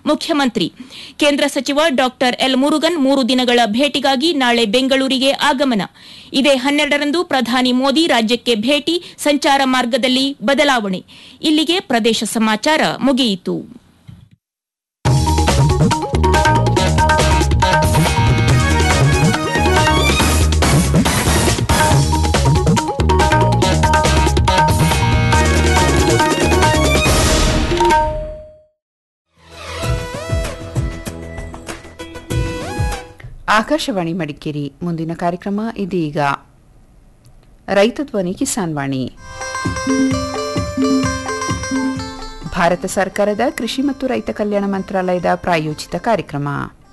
ಮುಖ್ಯಮಂತ್ರಿ ಕೇಂದ್ರ ಸಚಿವ ಡಾಕ್ಟರ್ ಎಲ್ ಮುರುಗನ್ ಮೂರು ದಿನಗಳ ಭೇಟಿಗಾಗಿ ನಾಳೆ ಬೆಂಗಳೂರಿಗೆ ಆಗಮನ ಇದೇ ಹನ್ನೆರಡರಂದು ಪ್ರಧಾನಿ ಮೋದಿ ರಾಜ್ಯಕ್ಕೆ ಭೇಟಿ ಸಂಚಾರ ಮಾರ್ಗದಲ್ಲಿ ಬದಲಾವಣೆ ಇಲ್ಲಿಗೆ ಪ್ರದೇಶ ಸಮಾಚಾರ ಮುಗಿಯಿತು ಆಕಾಶವಾಣಿ ಮಡಿಕೇರಿ ಮುಂದಿನ ಕಾರ್ಯಕ್ರಮ ಇದೀಗ ರೈತ ಧ್ವನಿ ಕಿಸಾನ್ ವಾಣಿ ಭಾರತ ಸರ್ಕಾರದ ಕೃಷಿ ಮತ್ತು ರೈತ ಕಲ್ಯಾಣ ಮಂತ್ರಾಲಯದ ಪ್ರಾಯೋಜಿತ ಕಾರ್ಯಕ್ರಮ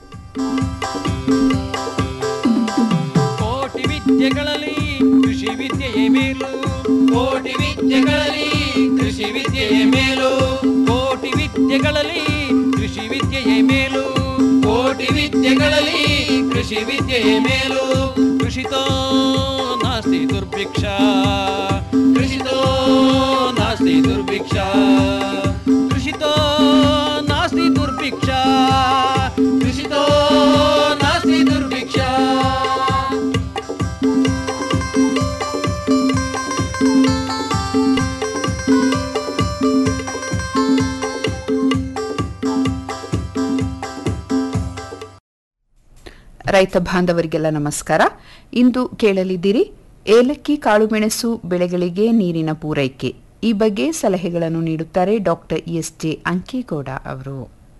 ಕೋಟಿ ವಿದ್ಯೆಗಳಲ್ಲಿ ಕೃಷಿ ವಿದ್ಯೆಯೇ ಮೇಲು ಕೋಟಿ ವಿದ್ಯೆಗಳಲ್ಲಿ ಕೃಷಿ ವಿದ್ಯೆಯೇ ಮೇಲು ಕೋಟಿ ವಿದ್ಯೆಗಳಲ್ಲಿ ಕೃಷಿ ವಿದ್ಯೆಯೇ ಮೇಲು ಕೋಟಿ ವಿದ್ಯೆಗಳಲ್ಲಿ ಕೃಷಿ ವಿದ್ಯೆಯೇ ಮೇಲು ಕೃಷಿತೋ ನಾಸ್ತಿ ದುರ್ಭಿಕ್ಷ ಕೃಷಿತೋ ನಾಸ್ತಿ ದುರ್ಭಿಕ್ಷ ಕೃಷಿತೋ ನಾಸ್ತಿ ದುರ್ಭಿಕ್ಷ ಕೃಷಿತೋ ನಾಸ್ತಿ ದುರ್ಭಿಕ್ಷ ರೈತ ಬಾಂಧವರಿಗೆಲ್ಲ ನಮಸ್ಕಾರ ಇಂದು ಕೇಳಲಿದ್ದೀರಿ ಏಲಕ್ಕಿ ಕಾಳುಮೆಣಸು ಬೆಳೆಗಳಿಗೆ ನೀರಿನ ಪೂರೈಕೆ ಈ ಬಗ್ಗೆ ಸಲಹೆಗಳನ್ನು ನೀಡುತ್ತಾರೆ ಡಾಕ್ಟರ್ ಎಸ್ ಜೆ ಅಂಕೇಗೌಡ ಅವರು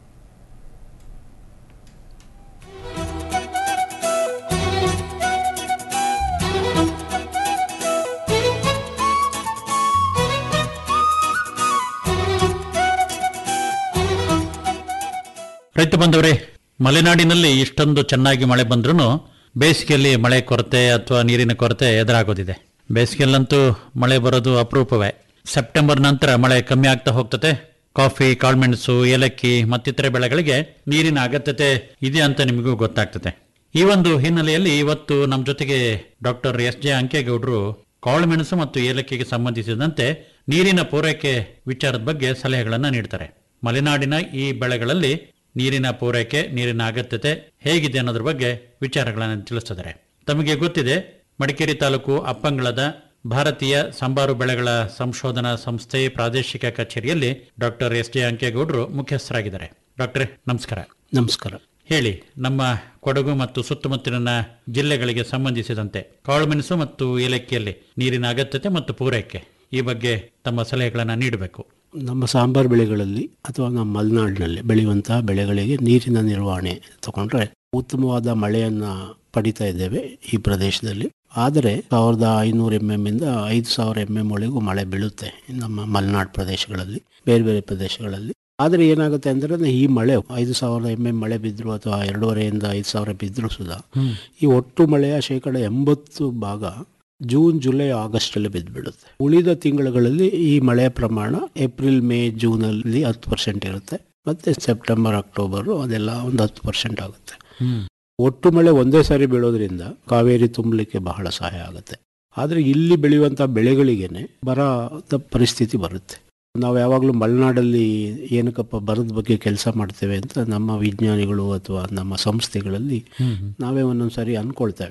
ರೈತ ಬಂದವರೇ ಮಲೆನಾಡಿನಲ್ಲಿ ಇಷ್ಟೊಂದು ಚೆನ್ನಾಗಿ ಮಳೆ ಬಂದ್ರೂ ಬೇಸಿಗೆಯಲ್ಲಿ ಮಳೆ ಕೊರತೆ ಅಥವಾ ನೀರಿನ ಕೊರತೆ ಎದುರಾಗೋದಿದೆ ಬೇಸಿಗೆಯಲ್ಲಂತೂ ಮಳೆ ಬರೋದು ಅಪರೂಪವೇ ಸೆಪ್ಟೆಂಬರ್ ನಂತರ ಮಳೆ ಕಮ್ಮಿ ಆಗ್ತಾ ಹೋಗ್ತದೆ ಕಾಫಿ ಕಾಳುಮೆಣಸು ಏಲಕ್ಕಿ ಮತ್ತಿತರೆ ಬೆಳೆಗಳಿಗೆ ನೀರಿನ ಅಗತ್ಯತೆ ಇದೆ ಅಂತ ನಿಮಗೂ ಗೊತ್ತಾಗ್ತದೆ ಈ ಒಂದು ಹಿನ್ನೆಲೆಯಲ್ಲಿ ಇವತ್ತು ನಮ್ಮ ಜೊತೆಗೆ ಡಾಕ್ಟರ್ ಎಸ್ ಜೆ ಅಂಕೇಗೌಡರು ಕಾಳುಮೆಣಸು ಮತ್ತು ಏಲಕ್ಕಿಗೆ ಸಂಬಂಧಿಸಿದಂತೆ ನೀರಿನ ಪೂರೈಕೆ ವಿಚಾರದ ಬಗ್ಗೆ ಸಲಹೆಗಳನ್ನು ನೀಡ್ತಾರೆ ಮಲೆನಾಡಿನ ಈ ಬೆಳೆಗಳಲ್ಲಿ ನೀರಿನ ಪೂರೈಕೆ ನೀರಿನ ಅಗತ್ಯತೆ ಹೇಗಿದೆ ಅನ್ನೋದ್ರ ಬಗ್ಗೆ ವಿಚಾರಗಳನ್ನು ತಿಳಿಸಿದ್ದಾರೆ ತಮಗೆ ಗೊತ್ತಿದೆ ಮಡಿಕೇರಿ ತಾಲೂಕು ಅಪ್ಪಂಗಳದ ಭಾರತೀಯ ಸಂಬಾರು ಬೆಳೆಗಳ ಸಂಶೋಧನಾ ಸಂಸ್ಥೆ ಪ್ರಾದೇಶಿಕ ಕಚೇರಿಯಲ್ಲಿ ಡಾಕ್ಟರ್ ಎಸ್ ಜೆ ಅಂಕೇಗೌಡರು ಮುಖ್ಯಸ್ಥರಾಗಿದ್ದಾರೆ ಡಾಕ್ಟರ್ ನಮಸ್ಕಾರ ನಮಸ್ಕಾರ ಹೇಳಿ ನಮ್ಮ ಕೊಡಗು ಮತ್ತು ಸುತ್ತಮುತ್ತಲಿನ ಜಿಲ್ಲೆಗಳಿಗೆ ಸಂಬಂಧಿಸಿದಂತೆ ಕಾಳುಮೆಣಸು ಮತ್ತು ಏಲಕ್ಕಿಯಲ್ಲಿ ನೀರಿನ ಅಗತ್ಯತೆ ಮತ್ತು ಪೂರೈಕೆ ಈ ಬಗ್ಗೆ ತಮ್ಮ ಸಲಹೆಗಳನ್ನು ನೀಡಬೇಕು ನಮ್ಮ ಸಾಂಬಾರು ಬೆಳೆಗಳಲ್ಲಿ ಅಥವಾ ನಮ್ಮ ಮಲೆನಾಡಿನಲ್ಲಿ ಬೆಳೆಯುವಂತಹ ಬೆಳೆಗಳಿಗೆ ನೀರಿನ ನಿರ್ವಹಣೆ ತಗೊಂಡ್ರೆ ಉತ್ತಮವಾದ ಮಳೆಯನ್ನ ಪಡಿತಾ ಇದ್ದೇವೆ ಈ ಪ್ರದೇಶದಲ್ಲಿ ಆದರೆ ಸಾವಿರದ ಐನೂರು ಎಮ್ ಎಮ್ ಇಂದ ಐದು ಸಾವಿರ ಎಮ್ ಎಮ್ ಒಳಗೂ ಮಳೆ ಬೀಳುತ್ತೆ ನಮ್ಮ ಮಲೆನಾಡು ಪ್ರದೇಶಗಳಲ್ಲಿ ಬೇರೆ ಬೇರೆ ಪ್ರದೇಶಗಳಲ್ಲಿ ಆದರೆ ಏನಾಗುತ್ತೆ ಅಂದರೆ ಈ ಮಳೆ ಐದು ಸಾವಿರದ ಎಮ್ ಎಮ್ ಮಳೆ ಬಿದ್ದರೂ ಅಥವಾ ಎರಡೂವರೆಯಿಂದ ಐದು ಸಾವಿರ ಬಿದ್ದರೂ ಸುಧಾ ಈ ಒಟ್ಟು ಮಳೆಯ ಶೇಕಡ ಎಂಬತ್ತು ಭಾಗ ಜೂನ್ ಜುಲೈ ಆಗಸ್ಟ್ ಅಲ್ಲಿ ಬಿದ್ದುಬಿಡುತ್ತೆ ಉಳಿದ ತಿಂಗಳುಗಳಲ್ಲಿ ಈ ಮಳೆಯ ಪ್ರಮಾಣ ಏಪ್ರಿಲ್ ಮೇ ಜೂನ್ ಅಲ್ಲಿ ಹತ್ತು ಪರ್ಸೆಂಟ್ ಇರುತ್ತೆ ಮತ್ತೆ ಸೆಪ್ಟೆಂಬರ್ ಅಕ್ಟೋಬರ್ ಅದೆಲ್ಲ ಒಂದು ಹತ್ತು ಪರ್ಸೆಂಟ್ ಆಗುತ್ತೆ ಒಟ್ಟು ಮಳೆ ಒಂದೇ ಸಾರಿ ಬೀಳೋದ್ರಿಂದ ಕಾವೇರಿ ತುಂಬಲಿಕ್ಕೆ ಬಹಳ ಸಹಾಯ ಆಗುತ್ತೆ ಆದರೆ ಇಲ್ಲಿ ಬೆಳೆಯುವಂಥ ಬೆಳೆಗಳಿಗೇನೆ ಬರದ ಪರಿಸ್ಥಿತಿ ಬರುತ್ತೆ ನಾವು ಯಾವಾಗಲೂ ಮಲೆನಾಡಲ್ಲಿ ಏನಕ್ಕಪ್ಪ ಬರದ ಬಗ್ಗೆ ಕೆಲಸ ಮಾಡ್ತೇವೆ ಅಂತ ನಮ್ಮ ವಿಜ್ಞಾನಿಗಳು ಅಥವಾ ನಮ್ಮ ಸಂಸ್ಥೆಗಳಲ್ಲಿ ನಾವೇ ಒಂದೊಂದು ಸಾರಿ ಅನ್ಕೊಳ್ತೇವೆ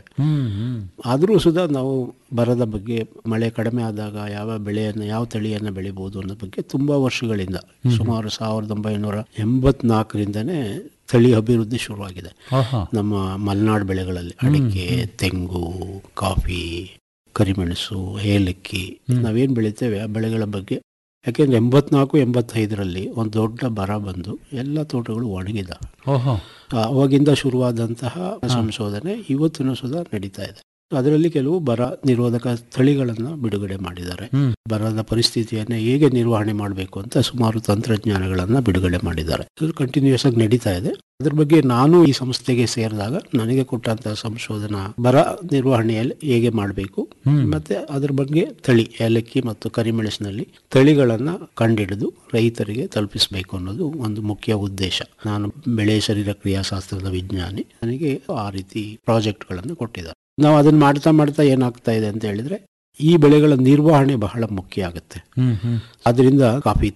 ಆದರೂ ಸುಧಾ ನಾವು ಬರದ ಬಗ್ಗೆ ಮಳೆ ಕಡಿಮೆ ಆದಾಗ ಯಾವ ಬೆಳೆಯನ್ನು ಯಾವ ತಳಿಯನ್ನು ಬೆಳಿಬೋದು ಅನ್ನೋ ಬಗ್ಗೆ ತುಂಬಾ ವರ್ಷಗಳಿಂದ ಸುಮಾರು ಸಾವಿರದ ಒಂಬೈನೂರ ಎಂಬತ್ನಾಲ್ಕರಿಂದನೇ ತಳಿ ಅಭಿವೃದ್ಧಿ ಶುರುವಾಗಿದೆ ನಮ್ಮ ಮಲೆನಾಡು ಬೆಳೆಗಳಲ್ಲಿ ಅಡಿಕೆ ತೆಂಗು ಕಾಫಿ ಕರಿಮೆಣಸು ಏಲಕ್ಕಿ ನಾವೇನು ಬೆಳಿತೇವೆ ಆ ಬೆಳೆಗಳ ಬಗ್ಗೆ ಯಾಕೆಂದ್ರೆ ಎಂಬತ್ನಾಲ್ಕು ಎಂಬತ್ತೈದರಲ್ಲಿ ಒಂದು ದೊಡ್ಡ ಬರ ಬಂದು ಎಲ್ಲ ತೋಟಗಳು ಒಣಗಿದಾವೆ ಓಹೋ ಅವಾಗಿಂದ ಶುರುವಾದಂತಹ ಸಂಶೋಧನೆ ಇವತ್ತಿನೂ ಸುಧಾ ನಡೀತಾ ಇದೆ ಅದರಲ್ಲಿ ಕೆಲವು ಬರ ನಿರೋಧಕ ತಳಿಗಳನ್ನ ಬಿಡುಗಡೆ ಮಾಡಿದ್ದಾರೆ ಬರದ ಪರಿಸ್ಥಿತಿಯನ್ನ ಹೇಗೆ ನಿರ್ವಹಣೆ ಮಾಡಬೇಕು ಅಂತ ಸುಮಾರು ತಂತ್ರಜ್ಞಾನಗಳನ್ನ ಬಿಡುಗಡೆ ಮಾಡಿದ್ದಾರೆ ಇದು ಕಂಟಿನ್ಯೂಸ್ ಆಗಿ ನಡೀತಾ ಇದೆ ಅದ್ರ ಬಗ್ಗೆ ನಾನು ಈ ಸಂಸ್ಥೆಗೆ ಸೇರಿದಾಗ ನನಗೆ ಕೊಟ್ಟಂತಹ ಸಂಶೋಧನಾ ಬರ ನಿರ್ವಹಣೆಯಲ್ಲಿ ಹೇಗೆ ಮಾಡಬೇಕು ಮತ್ತೆ ಅದ್ರ ಬಗ್ಗೆ ತಳಿ ಏಲಕ್ಕಿ ಮತ್ತು ಕರಿಮೆಣಸಿನಲ್ಲಿ ತಳಿಗಳನ್ನ ಕಂಡಿಡಿದು ರೈತರಿಗೆ ತಲುಪಿಸಬೇಕು ಅನ್ನೋದು ಒಂದು ಮುಖ್ಯ ಉದ್ದೇಶ ನಾನು ಬೆಳೆ ಶರೀರ ಕ್ರಿಯಾಶಾಸ್ತ್ರದ ವಿಜ್ಞಾನಿ ನನಗೆ ಆ ರೀತಿ ಪ್ರಾಜೆಕ್ಟ್ಗಳನ್ನು ಕೊಟ್ಟಿದ್ದಾರೆ ನಾವು ಅದನ್ನ ಮಾಡ್ತಾ ಮಾಡ್ತಾ ಏನಾಗ್ತಾ ಇದೆ ಅಂತ ಹೇಳಿದ್ರೆ ಈ ಬೆಳೆಗಳ ನಿರ್ವಹಣೆ ಬಹಳ ಮುಖ್ಯ ಆಗುತ್ತೆ ಹ್ಮ್ ಹ್ಮ್ ಅದರಿಂದ ಕಾಫಿ ತೋಟ